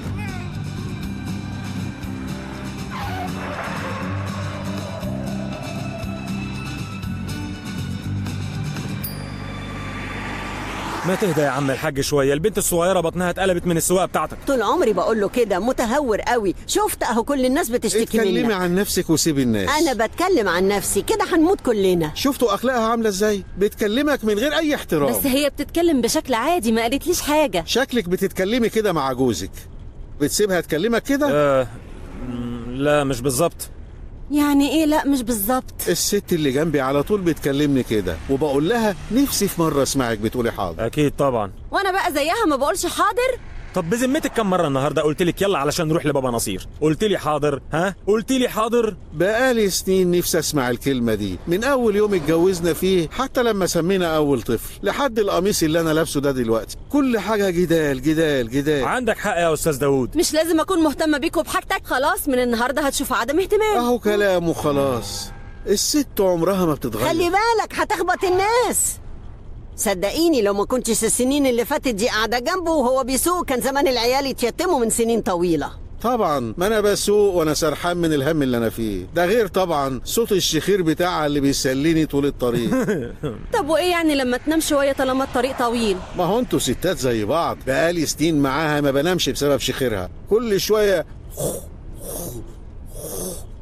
B: ما تهدى يا عم الحاج شوية البنت الصغيرة بطنها اتقلبت من السواقة بتاعتك
L: طول عمري بقول له كده متهور قوي شفت اهو كل الناس بتشتكي
C: اتكلمي
L: منك
C: عن نفسك وسيبي الناس
L: انا بتكلم عن نفسي كده هنموت كلنا
C: شفتوا اخلاقها عامله ازاي بتكلمك من غير اي احترام
K: بس هي بتتكلم بشكل عادي ما قالتليش حاجة
C: شكلك بتتكلمي كده مع جوزك بتسيبها تكلمك كده
B: آه م- لا مش بالظبط
K: يعني ايه لا مش بالظبط
C: الست اللي جنبي على طول بتكلمني كده وبقول لها نفسي في مره اسمعك بتقولي حاضر
B: اكيد طبعا
K: وانا بقى زيها ما بقولش حاضر
B: طب بذمتك كم مرة النهاردة قلت لك يلا علشان نروح لبابا نصير قلت لي حاضر ها قلت لي حاضر
C: بقالي سنين نفسي اسمع الكلمه دي من اول يوم اتجوزنا فيه حتى لما سمينا اول طفل لحد القميص اللي انا لابسه ده دلوقتي كل حاجه جدال جدال جدال
B: عندك حق يا استاذ داوود
K: مش لازم اكون مهتمة بيك وبحاجتك خلاص من النهاردة هتشوف عدم اهتمام
C: اهو كلام وخلاص الست عمرها ما بتتغير
L: خلي بالك هتخبط الناس صدقيني لو ما كنتش السنين اللي فاتت دي قاعده جنبه وهو بيسوق كان زمان العيال يتيتموا من سنين طويله
C: طبعا ما انا بسوق وانا سرحان من الهم اللي انا فيه ده غير طبعا صوت الشخير بتاعها اللي بيسليني طول الطريق
K: طب وايه يعني لما تنام شوية طالما الطريق طويل
C: ما هو انتوا ستات زي بعض بقالي سنين معاها ما بنامش بسبب شخيرها كل شويه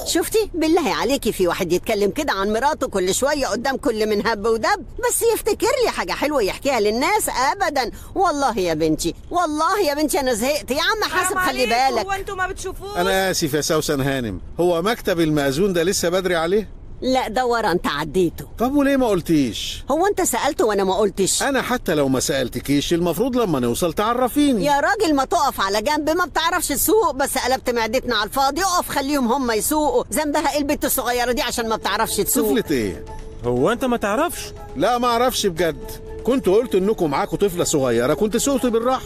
L: شفتي بالله عليكي في واحد يتكلم كده عن مراته كل شوية قدام كل من هب ودب بس يفتكر لي حاجة حلوة يحكيها للناس أبدا والله يا بنتي والله يا بنتي أنا زهقت يا عم حاسب خلي بالك
N: هو انتوا ما بتشوفوش
C: انا اسف يا سوسن هانم هو مكتب المأذون ده لسه بدري عليه
L: لا دور انت عديته
C: طب وليه ما قلتيش
L: هو انت سألته وانا ما قلتش
C: انا حتى لو ما سألتكيش المفروض لما نوصل تعرفيني
L: يا راجل ما تقف على جنب ما بتعرفش تسوق بس قلبت معدتنا على الفاضي اقف خليهم هم يسوقوا ذنبها ايه البت الصغيرة دي عشان ما بتعرفش تسوق
C: طفلة ايه
B: هو انت ما تعرفش
C: لا ما اعرفش بجد كنت قلت انكم معاكم طفلة صغيرة كنت سوقت بالراحة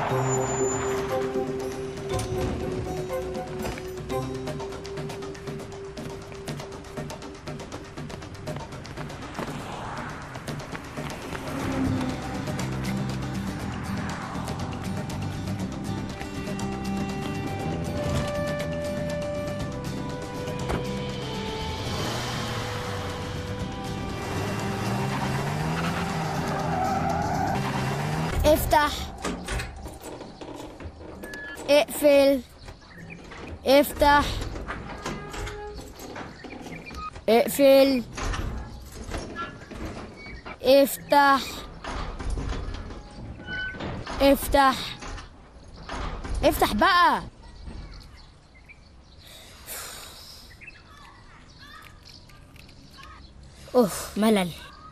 G: افتح اقفل افتح اقفل افتح افتح افتح بقى اوف ملل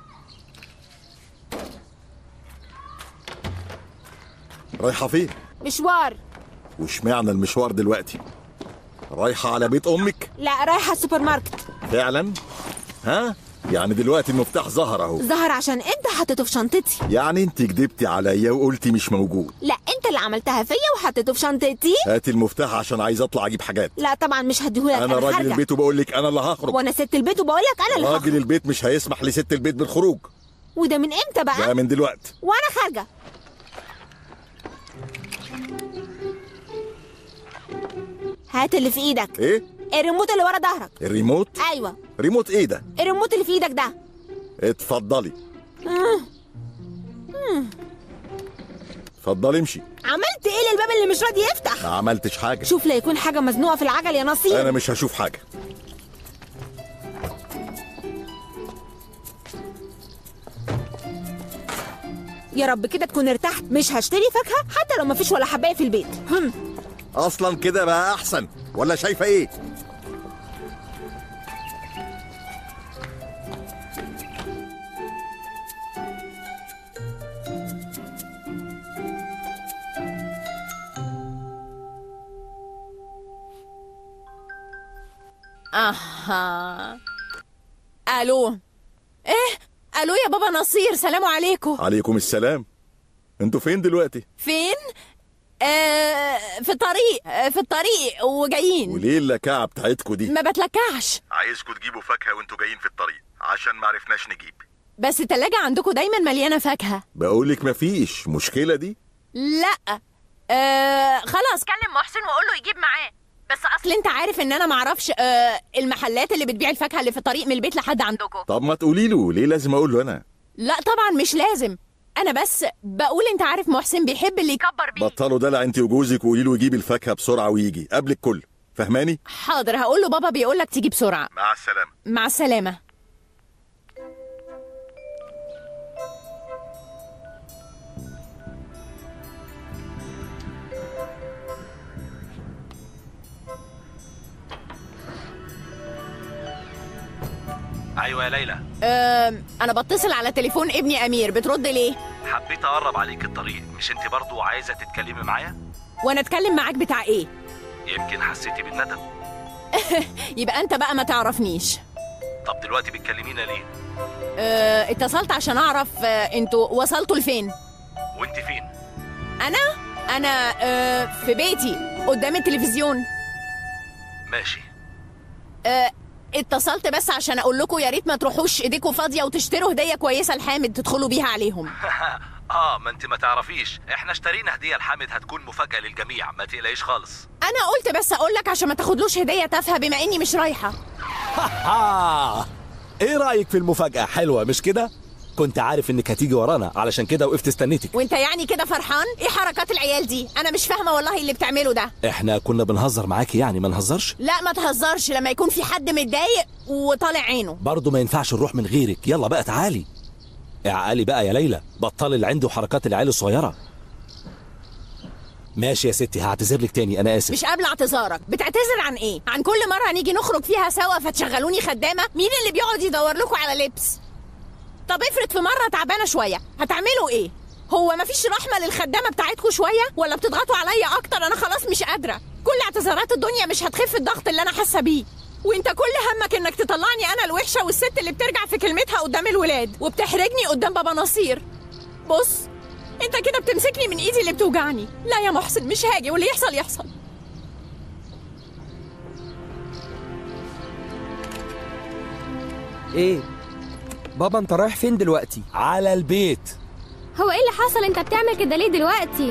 J: رايحة فين؟
A: مشوار
J: واشمعنى المشوار دلوقتي؟ رايحة على بيت أمك؟
A: لا رايحه السوبر ماركت
J: فعلا؟ ها؟ يعني دلوقتي المفتاح ظهر أهو
A: ظهر عشان انت حطيته في شنطتي
J: يعني انت كدبتي عليا وقلتي مش موجود
A: لا انت اللي عملتها فيا وحطيته في شنطتي
J: هاتي المفتاح عشان عايز اطلع اجيب حاجات
A: لا طبعا مش هديهولك
J: انا
A: انا,
J: راجل
A: خارجة.
J: البيت وبقول لك انا اللي هخرج
A: وانا ست البيت وبقول لك انا اللي
J: راجل
A: هخرج
J: البيت مش هيسمح لست البيت بالخروج
A: وده من امتى بقى
J: ده من دلوقتي
A: وانا خارجه هات اللي في ايدك
J: ايه
A: الريموت اللي ورا ظهرك
J: الريموت
A: ايوه
J: ريموت ايه ده
A: الريموت اللي في ايدك ده
J: اتفضلي
A: آه. مم.
J: اتفضلي امشي
A: عملت ايه للباب اللي مش راضي يفتح
J: ما عملتش حاجه
A: شوف لا يكون حاجه مزنوقه في العجل يا نصير
J: انا مش هشوف حاجه
A: يا رب كده تكون ارتحت مش هشتري فاكهه حتى لو مفيش ولا حبايه في البيت هم.
J: اصلا كده بقى احسن ولا شايفه ايه
D: اها الو ايه الو يا بابا نصير سلام عليكم
J: عليكم السلام انتوا فين دلوقتي
D: فين آه في الطريق آه في الطريق وجايين
J: وليه اللكعه بتاعتكوا دي
D: ما بتلكعش
J: عايزكم تجيبوا فاكهه وانتوا جايين في الطريق عشان ما عرفناش نجيب
D: بس التلاجة عندكم دايما مليانة فاكهة
J: بقولك مفيش مشكله دي
D: لا آه خلاص كلم محسن وقول له يجيب معاه بس اصل انت عارف ان انا معرفش آه المحلات اللي بتبيع الفاكهة اللي في الطريق من البيت لحد عندكم
J: طب ما تقولي له ليه لازم اقول له انا
D: لا طبعا مش لازم انا بس بقول انت عارف محسن بيحب اللي يكبر بيه
J: بطلوا دلع انت وجوزك وقولي له يجيب الفاكهه بسرعه ويجي قبل الكل فهماني
D: حاضر هقول له بابا بيقول لك تيجي بسرعة
J: مع السلامه
D: مع السلامة
H: ايوه يا ليلى
D: أه انا بتصل على تليفون ابني امير بترد ليه
H: حبيت اقرب عليك الطريق مش انت برضو عايزه تتكلمي معايا
D: وانا اتكلم معاك بتاع ايه
H: يمكن حسيتي بالندم
D: يبقى انت بقى ما تعرفنيش
H: طب دلوقتي بتكلمينا ليه
D: أه اتصلت عشان اعرف أه انتوا وصلتوا لفين
H: وانت فين
D: انا انا أه في بيتي قدام التلفزيون
H: ماشي
D: أه اتصلت بس عشان اقول لكم يا ريت ما تروحوش ايديكم فاضيه وتشتروا هديه كويسه لحامد تدخلوا بيها عليهم
H: اه ما انت ما تعرفيش احنا اشترينا هديه لحامد هتكون مفاجاه للجميع ما تقلقيش خالص
D: انا قلت بس اقول لك عشان ما تاخدلوش هديه تافهه بما اني مش رايحه
O: آه. ايه رأيك في المفاجأة حلوة مش كده؟
H: كنت عارف انك هتيجي ورانا علشان كده وقفت استنيتك
D: وانت يعني كده فرحان ايه حركات العيال دي انا مش فاهمه والله اللي بتعمله ده
H: احنا كنا بنهزر معاكي يعني ما نهزرش
D: لا ما تهزرش لما يكون في حد متضايق وطالع عينه
H: برضه ما ينفعش نروح من غيرك يلا بقى تعالي اعقلي بقى يا ليلى بطلي اللي عنده حركات العيال الصغيره ماشي يا ستي هعتذر لك تاني انا اسف
D: مش قابل اعتذارك بتعتذر عن ايه عن كل مره هنيجي نخرج فيها سوا فتشغلوني خدامه مين اللي بيقعد يدور لكم على لبس طب افرض في مره تعبانه شويه هتعملوا ايه هو مفيش رحمه للخدامه بتاعتكم شويه ولا بتضغطوا عليا اكتر انا خلاص مش قادره كل اعتذارات الدنيا مش هتخف الضغط اللي انا حاسه بيه وانت كل همك انك تطلعني انا الوحشه والست اللي بترجع في كلمتها قدام الولاد وبتحرجني قدام بابا نصير بص انت كده بتمسكني من ايدي اللي بتوجعني لا يا محسن مش هاجي واللي يحصل يحصل
F: ايه بابا انت رايح فين دلوقتي
H: على البيت
I: هو ايه اللي حصل انت بتعمل كده ليه دلوقتي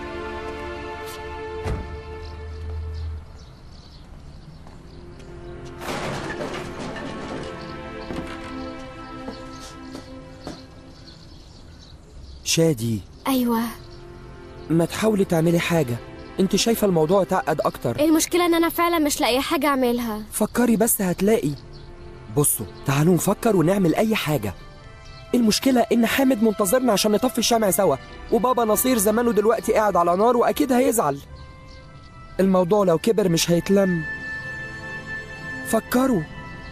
F: شادي
I: ايوه
F: ما تحاولي تعملي حاجه انت شايفه الموضوع اتعقد اكتر
I: المشكله ان انا فعلا مش لاقيه حاجه اعملها
F: فكري بس هتلاقي بصوا تعالوا نفكر ونعمل اي حاجه المشكلة إن حامد منتظرنا عشان نطفي الشمع سوا وبابا نصير زمانه دلوقتي قاعد على نار وأكيد هيزعل الموضوع لو كبر مش هيتلم فكروا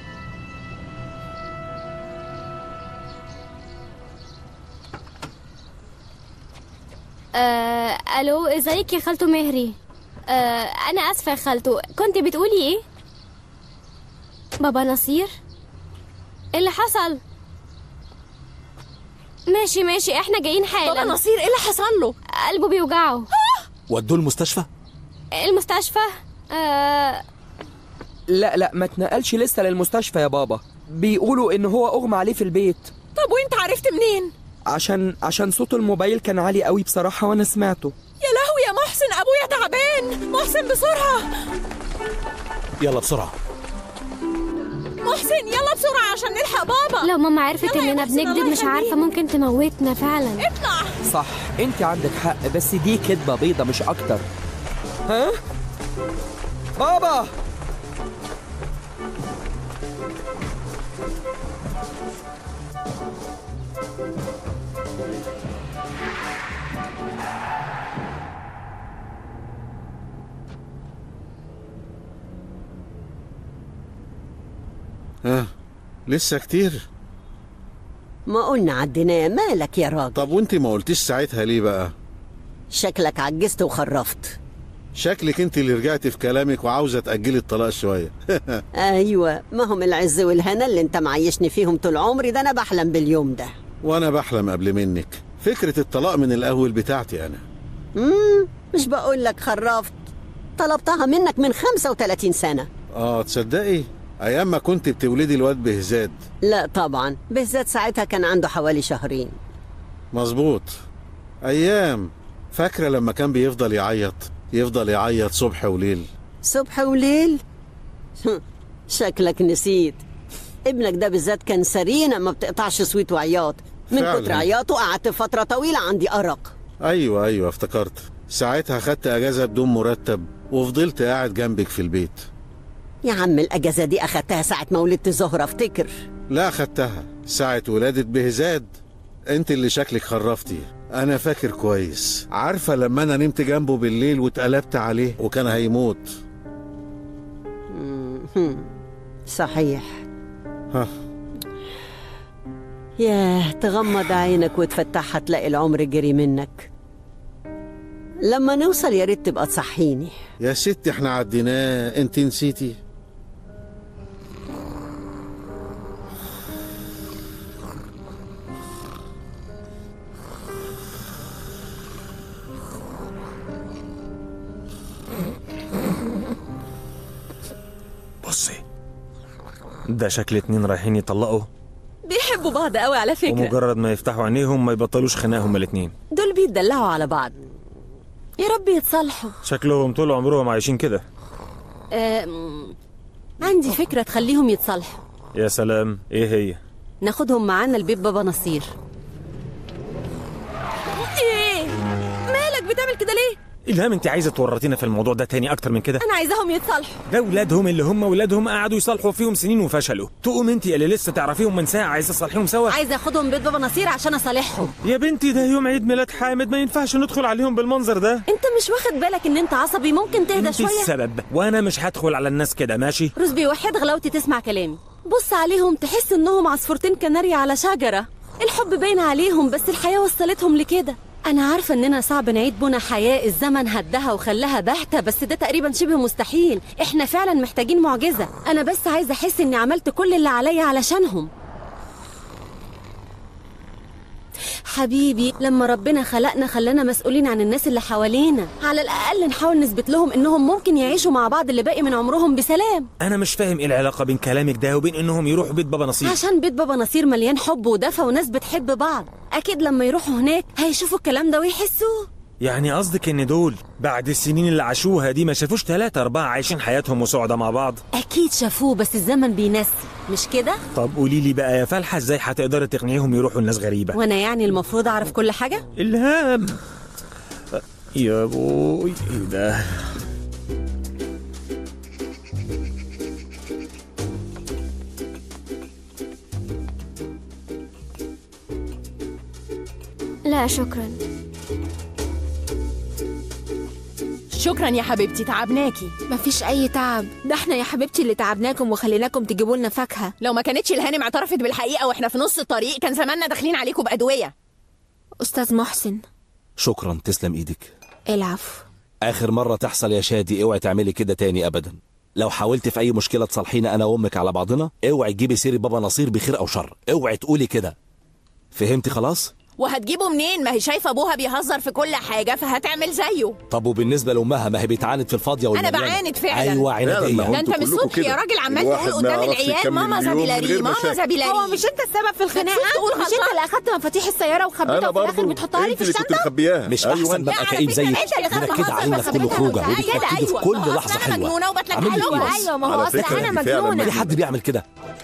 I: آه، الو ازيك يا خالته مهري آه، انا اسفه يا خالته كنت بتقولي ايه بابا نصير إيه اللي حصل ماشي ماشي احنا جايين حالا
D: بابا نصير ايه اللي حصل له
I: قلبه بيوجعه
H: ودوه المستشفى
I: المستشفى آه
F: لا لا ما اتنقلش لسه للمستشفى يا بابا بيقولوا إن هو أغمى عليه في البيت
D: طب وانت عرفت منين
F: عشان عشان صوت الموبايل كان عالي قوي بصراحة وأنا سمعته
D: يا لهوي يا محسن ابويا تعبان محسن بسرعه
H: يلا بسرعة
D: محسن يلا بسرعه عشان نلحق بابا
I: لو ماما عرفت
D: يلا يا
I: اننا
D: محسن، الله
I: بنكذب مش
D: يخليك.
I: عارفه ممكن تموتنا فعلا
D: اطلع
F: صح انت عندك حق بس دي كدبة بيضة مش أكتر ها؟ بابا
C: ها لسه كتير
L: ما قلنا عديناه مالك يا راجل
C: طب وانت ما قلتيش ساعتها ليه بقى
L: شكلك عجزت وخرفت
C: شكلك انت اللي رجعتي في كلامك وعاوزه تاجلي الطلاق شويه
L: ايوه ما هم العز والهنا اللي انت معيشني فيهم طول عمري ده انا بحلم باليوم ده
C: وانا بحلم قبل منك فكره الطلاق من الاول بتاعتي انا
L: امم مش بقول لك خرفت طلبتها منك من 35 سنة
C: اه تصدقي ايام ما كنت بتولدي الواد بهزاد
L: لا طبعا بالذات ساعتها كان عنده حوالي شهرين
C: مظبوط ايام فاكره لما كان بيفضل يعيط يفضل يعيط صبح وليل
L: صبح وليل شكلك نسيت ابنك ده بالذات كان سرينا ما بتقطعش صويت وعياط من
C: فعلاً.
L: كتر عياطه قعدت فترة طويلة عندي أرق
C: ايوه ايوه افتكرت ساعتها خدت اجازه بدون مرتب وفضلت قاعد جنبك في البيت
L: يا عم الأجازة دي أخدتها ساعة ما ولدت زهرة افتكر
C: لا خدتها ساعة ولادة بهزاد انت اللي شكلك خرفتي انا فاكر كويس عارفة لما انا نمت جنبه بالليل واتقلبت عليه وكان هيموت
L: مم. صحيح
C: ها
L: ياه تغمض عينك وتفتحها تلاقي العمر جري منك لما نوصل يا ريت تبقى تصحيني
C: يا ست احنا عديناه انت نسيتي
B: بصي ده شكل اتنين رايحين يطلقوا
K: بيحبوا بعض قوي على فكرة
B: ومجرد ما يفتحوا عينيهم ما يبطلوش خناق هما الاتنين
K: دول بيتدلعوا على بعض يا رب يتصالحوا
B: شكلهم طول عمرهم عايشين كده
K: أم... عندي فكرة تخليهم يتصالحوا
B: يا سلام ايه هي
K: ناخدهم معانا لبيت بابا نصير ايه مالك بتعمل كده ليه
B: الهام انت عايزه تورطينا في الموضوع ده تاني اكتر من كده
K: انا عايزاهم يتصالحوا
B: ده ولادهم اللي هم ولادهم قعدوا يصالحوا فيهم سنين وفشلوا تقوم انت اللي لسه تعرفيهم من ساعه عايزه تصالحيهم سوا
K: عايزه اخدهم بيت بابا نصير عشان اصالحهم
B: يا بنتي ده يوم عيد ميلاد حامد ما ينفعش ندخل عليهم بالمنظر ده
K: انت مش واخد بالك ان انت عصبي ممكن تهدى
B: انت
K: شويه
B: السبب وانا مش هدخل على الناس كده ماشي
K: رشدي وحيد غلاوتي تسمع كلامي بص عليهم تحس انهم عصفورتين كناريا على شجره الحب باين عليهم بس الحياه وصلتهم لكده انا عارفه اننا صعب نعيد بنا حياه الزمن هدها وخلاها باهته بس ده تقريبا شبه مستحيل احنا فعلا محتاجين معجزه انا بس عايزه احس اني عملت كل اللي عليا علشانهم حبيبي لما ربنا خلقنا خلانا مسؤولين عن الناس اللي حوالينا على الأقل نحاول نثبت لهم إنهم ممكن يعيشوا مع بعض اللي باقي من عمرهم بسلام
B: انا مش فاهم ايه العلاقه بين كلامك ده وبين انهم يروحوا بيت بابا نصير
K: عشان بيت بابا نصير مليان حب ودفى وناس بتحب بعض أكيد لما يروحوا هناك هيشوفوا الكلام ده ويحسوه
B: يعني قصدك ان دول بعد السنين اللي عاشوها دي ما شافوش ثلاثة أربعة عايشين حياتهم وسعدة مع بعض
K: أكيد شافوه بس الزمن بينسي مش كده؟
B: طب قولي لي بقى يا فالحة ازاي هتقدري تقنعيهم يروحوا لناس غريبة
K: وأنا يعني المفروض أعرف كل حاجة؟
B: إلهام يا بوي ايه ده
I: لا شكرا
D: شكرا يا حبيبتي تعبناكي
A: مفيش اي تعب ده احنا يا حبيبتي اللي تعبناكم وخليناكم تجيبوا لنا فاكهه
D: لو ما كانتش الهانم اعترفت بالحقيقه واحنا في نص الطريق كان زماننا داخلين عليكم بادويه
A: استاذ محسن
H: شكرا تسلم ايدك
A: العفو
H: اخر مره تحصل يا شادي اوعي تعملي كده تاني ابدا لو حاولت في اي مشكله تصالحينا انا وامك على بعضنا اوعي تجيبي سيره بابا نصير بخير او شر اوعي تقولي كده فهمتي خلاص
D: وهتجيبه منين ما هي شايفه ابوها بيهزر في كل حاجه فهتعمل زيه
H: طب وبالنسبه لامها ما هي بتعاند في الفاضيه
D: انا
H: والمليانة.
D: بعاند فعلا
H: ايوه عناديه
D: ده انت من الصبح يا راجل عمال تقول قدام العيال ماما زبيلاري ماما زبيلاري
A: هو مش انت السبب في الخناقه
D: تقول
A: مش انت اللي اخدت مفاتيح السياره وخبيتها وفي الاخر بتحطها لي في الشنطه
J: مخبياها
H: مش احسن ببقى كئيب زيك
D: انت اللي
H: انا
D: خدت
H: كده
D: مصر
H: عايزه في كل
D: وخبيتها
H: خروجه
D: وبتاع. كده
H: وبتاكدي في
D: أيوة.
H: كل
D: ما هو
H: لحظه
D: أصل أنا
H: حلوه
D: مجنونة وبتلكك
H: عامل لي
D: حلوة.
H: إيه؟
A: ايوه ما هو
J: على
A: اصل
J: فكرة
A: انا
J: أنت فعلاً
A: مجنونه
H: في حد بيعمل كده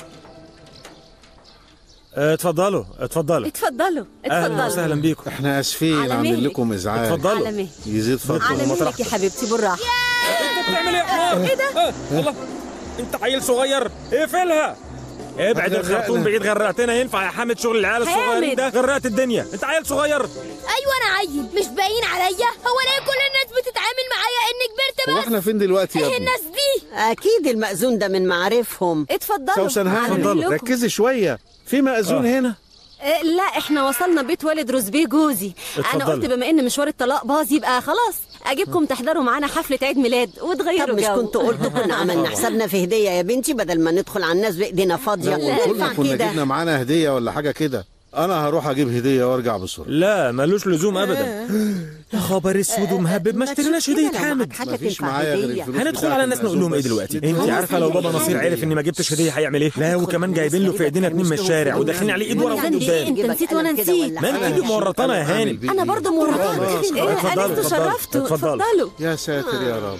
B: اه، اتفضلوا اتفضلوا
K: اتفضلوا
B: اهلا
K: اتفضلوا
B: وسهلا بيكم
C: احنا اسفين
K: على
C: عامل
K: مهلك.
C: لكم ازعاج
B: اتفضلوا.
K: على مهلك
C: يزيد فضل
K: على مهلك يا حبيبتي بالراحه
B: انت بتعمل ايه يا حمار ايه ده الله انت عيل صغير اقفلها ابعد
C: هتغرقنا.
B: الخرطوم بعيد غرقتنا ينفع يا حامد شغل العيال الصغيرين ده غرقت الدنيا انت عيل صغير
G: ايوه انا عيل مش باين عليا هو ليه كل الناس بتتعامل معايا اني كبرت
C: هو
G: بس
C: احنا فين دلوقتي يا
G: ايه
C: ابني
G: الناس دي
L: اكيد المأذون ده من معارفهم
K: اتفضلوا
C: سوسن
K: على
C: هانم
K: مهلكم.
C: ركزي شويه في مأذون هنا
K: اه، لا احنا وصلنا بيت والد روزبيه جوزي انا
B: اتفضلي.
K: قلت بما ان مشوار الطلاق باظ يبقى خلاص اجيبكم تحضروا معانا حفله عيد ميلاد
L: طب
K: وتغيروا
L: مش
K: جو
L: كنت قلت كنا عملنا حسابنا في هدية يا بنتي بدل ما ندخل على الناس بإيدينا فاضية
C: لو قلنا
L: ينفع
C: كنا
L: كده
C: جبنا معانا هديه ولا حاجه كده انا هروح اجيب هديه وارجع بسرعه
B: لا ملوش لزوم ابدا يا خبر اسود ومهبب ما اشتريناش هديه حامد
C: مفيش معايا غير الفلوس
B: هندخل
C: بتاعت
B: على الناس نقول لهم ايه
C: المأذون بس.
B: دلوقتي انت عارفه لو بابا نصير عرف اني ما جبتش هديه هيعمل ايه لا وكمان جايبين له في ايدينا اتنين من الشارع وداخلين عليه ايد ورا وايد
K: عندي ايه
B: قدام
K: انت نسيت وانا نسيت
B: ما انت اللي مورطانه يا هانم
K: انا برضو مرهقه
C: خلاص،
K: ايه
B: اتفضلوا،
K: انستوا
B: اتفضلوا،
K: شرفتوا
B: اتفضلوا.
K: اتفضلوا
C: يا ساتر يا رب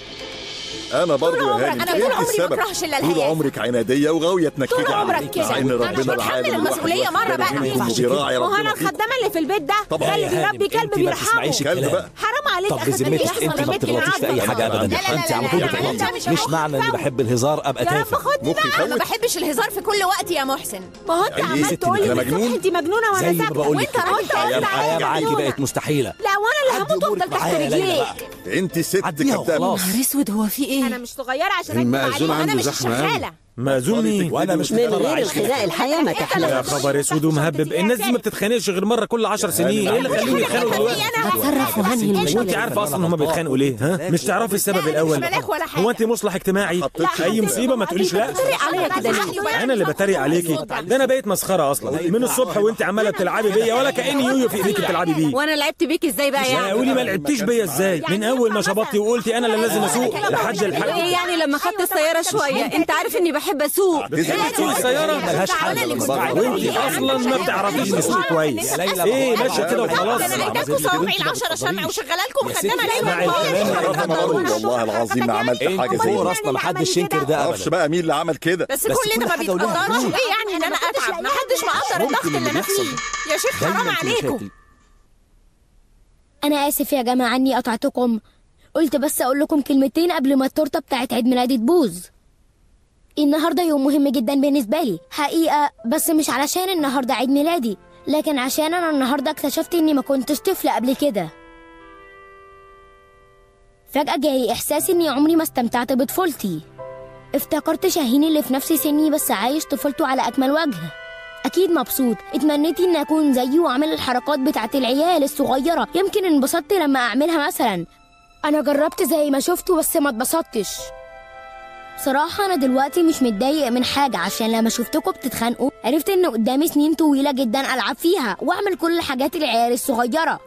J: انا برضو
D: طول
J: يا
D: عمرك-
J: هانم
D: أنا طول
J: انت
D: عمري ما
J: السبب
D: بكرهش إلا
J: طول
D: الهيافة.
J: عمرك عناديه وغاويه
D: طول
J: تنكدي
D: عمرك
J: عليك
D: كده
J: مع ان
D: أنا
J: ربنا
D: مش
J: العالم
D: بتحمل
J: الواحد
D: المسؤولية
J: واحد
D: مرة بقى.
J: ربنا
D: ما ينفعش
J: يهدي راعي
A: ما هو
J: ربنا
A: انا
J: فيكم.
A: الخدامه اللي في البيت ده
J: طبعا
A: ده
J: يا
A: اللي
H: هانم،
A: بيربي كلب
H: انت ما
A: بيرحمه
H: بتسمعيش
J: كلب
H: الكلام
J: بقى
A: حرام عليك
H: طب
A: أخدت
H: بذمتك
A: يحصل
H: انت ما
A: رميتني
H: بتغلطيش في اي
A: عضة.
H: حاجه ابدا
D: لا، لا،
H: انت
D: لا،
H: على
D: لا،
H: طول
D: لا، لا، لا،
H: بتغلطي
D: مش
H: مش
D: هروح.
H: معنى اني بحب الهزار ابقى
A: يا رب
H: تافه
A: خدني
J: ممكن
A: بقى
D: انا ما
J: يفوت
D: بحبش الهزار في كل وقت يا محسن
A: ما هو انت
J: يعني ايه
A: عمال
J: ستي؟
A: تقول لي
J: أنا
A: بالصبح
J: مجنون؟
A: انت مجنونه وانا
H: زي ما
A: ساكته
H: بقول لك
A: وانت وانت
H: كده.
A: قلت
H: الحياه
A: عليا
H: معاكي
A: مجنونة.
H: بقت مستحيله
A: لا وانا اللي هموت وافضل تحت
H: معايا يا ليلى
A: رجليك
H: بقى.
J: انت ست
H: عديها
J: كدابه
H: وخلاص.
K: نهار اسود هو في ايه
A: انا مش صغيره عشان اكذب
C: المأذون
A: عليك
C: عنده
A: انا مش
C: زحمة أوي.
A: شغاله
B: مأذون مين
H: وانا مش
L: من
H: مضطر
L: غير
H: اعيش كده
L: الخناق الحياة ما
B: يا
L: تحلى
B: خبر اسود ومهبب الناس دي ما بتتخانقش غير مره كل 10 سنين ايه اللي خليهم يتخانقوا دلوقتي
K: هتصرف وهنهي
B: وانت
K: المشكله
B: عارفه اصلا هما بيتخانقوا ليه ها مش تعرفي السبب الاول
D: بلاغ ولا حاجة.
B: هو انت مصلح اجتماعي اي مصيبه ما تقوليش لا
K: بتتريق عليا كده ليه
B: انا اللي بتريق عليكي ده انا بقيت مسخره اصلا من الصبح وانت عماله بتلعبي بيا ولا كاني يويو في ايديك بتلعبي بيه
K: وانا لعبت بيك ازاي بقى
B: لا
K: يعني
B: قولي ما لعبتيش بيا ازاي من اول ما شبطتي وقلتي انا اللي لازم اسوق لحد
K: ايه
B: الحق
K: يعني لما خدت السياره شويه انت عارف اني بحب بحب اسوق
B: بتسوقي سيارة
H: ملهاش حل لما بره.
B: وانت اصلا ما بتعرفيش تسوقي كويس
H: يا ليلى
B: ايه
H: بابا.
B: ماشيه كده وخلاص
D: ده انا لقيتكم صوابعي العشرة شمع وشغاله لكم
B: يا ستي
D: خدامه
B: اسمعي الكلام يا رب
J: والله العظيم ما عملت حاجه زي
H: فوق
J: دي
H: راسنا محدش ينكر ده
J: معرفش
H: ابدا
J: بقى مين اللي عمل كده
D: بس,
H: بس
D: كل ده
H: كل
D: ما
H: حاجة وليها
D: بيتقدرش
H: حدود.
D: ايه يعني ان انا اتعب ما حدش مقدر الضغط
H: ممكن
D: اللي انا
H: يحصل.
D: فيه يا شيخ حرام
H: دايما في
D: عليكم
H: مشاكل
G: انا اسف يا جماعه اني قطعتكم قلت بس اقول لكم كلمتين قبل ما التورته بتاعت عيد ميلادي تبوظ النهارده يوم مهم جدا بالنسبه لي حقيقه بس مش علشان النهارده عيد ميلادي لكن عشان انا النهارده اكتشفت اني ما كنتش طفله قبل كده فجاه جالي احساس اني عمري ما استمتعت بطفولتي افتكرت شاهين اللي في نفس سني بس عايش طفولته على اكمل وجه اكيد مبسوط اتمنيت اني اكون زيه واعمل الحركات بتاعت العيال الصغيره يمكن انبسطت لما اعملها مثلا انا جربت زي ما شفته بس ما اتبسطتش بصراحة أنا دلوقتي مش متضايق من حاجة عشان لما شفتكم بتتخانقوا عرفت إن قدامي سنين طويلة جدا ألعب فيها وأعمل كل الحاجات العيال الصغيرة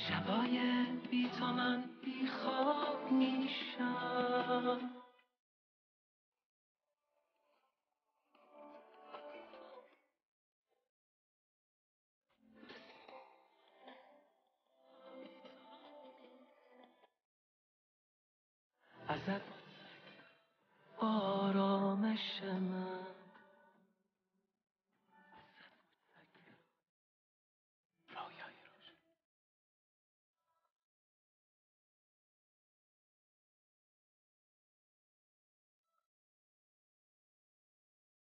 N: شبای بی تو من بی خواب میشم ازت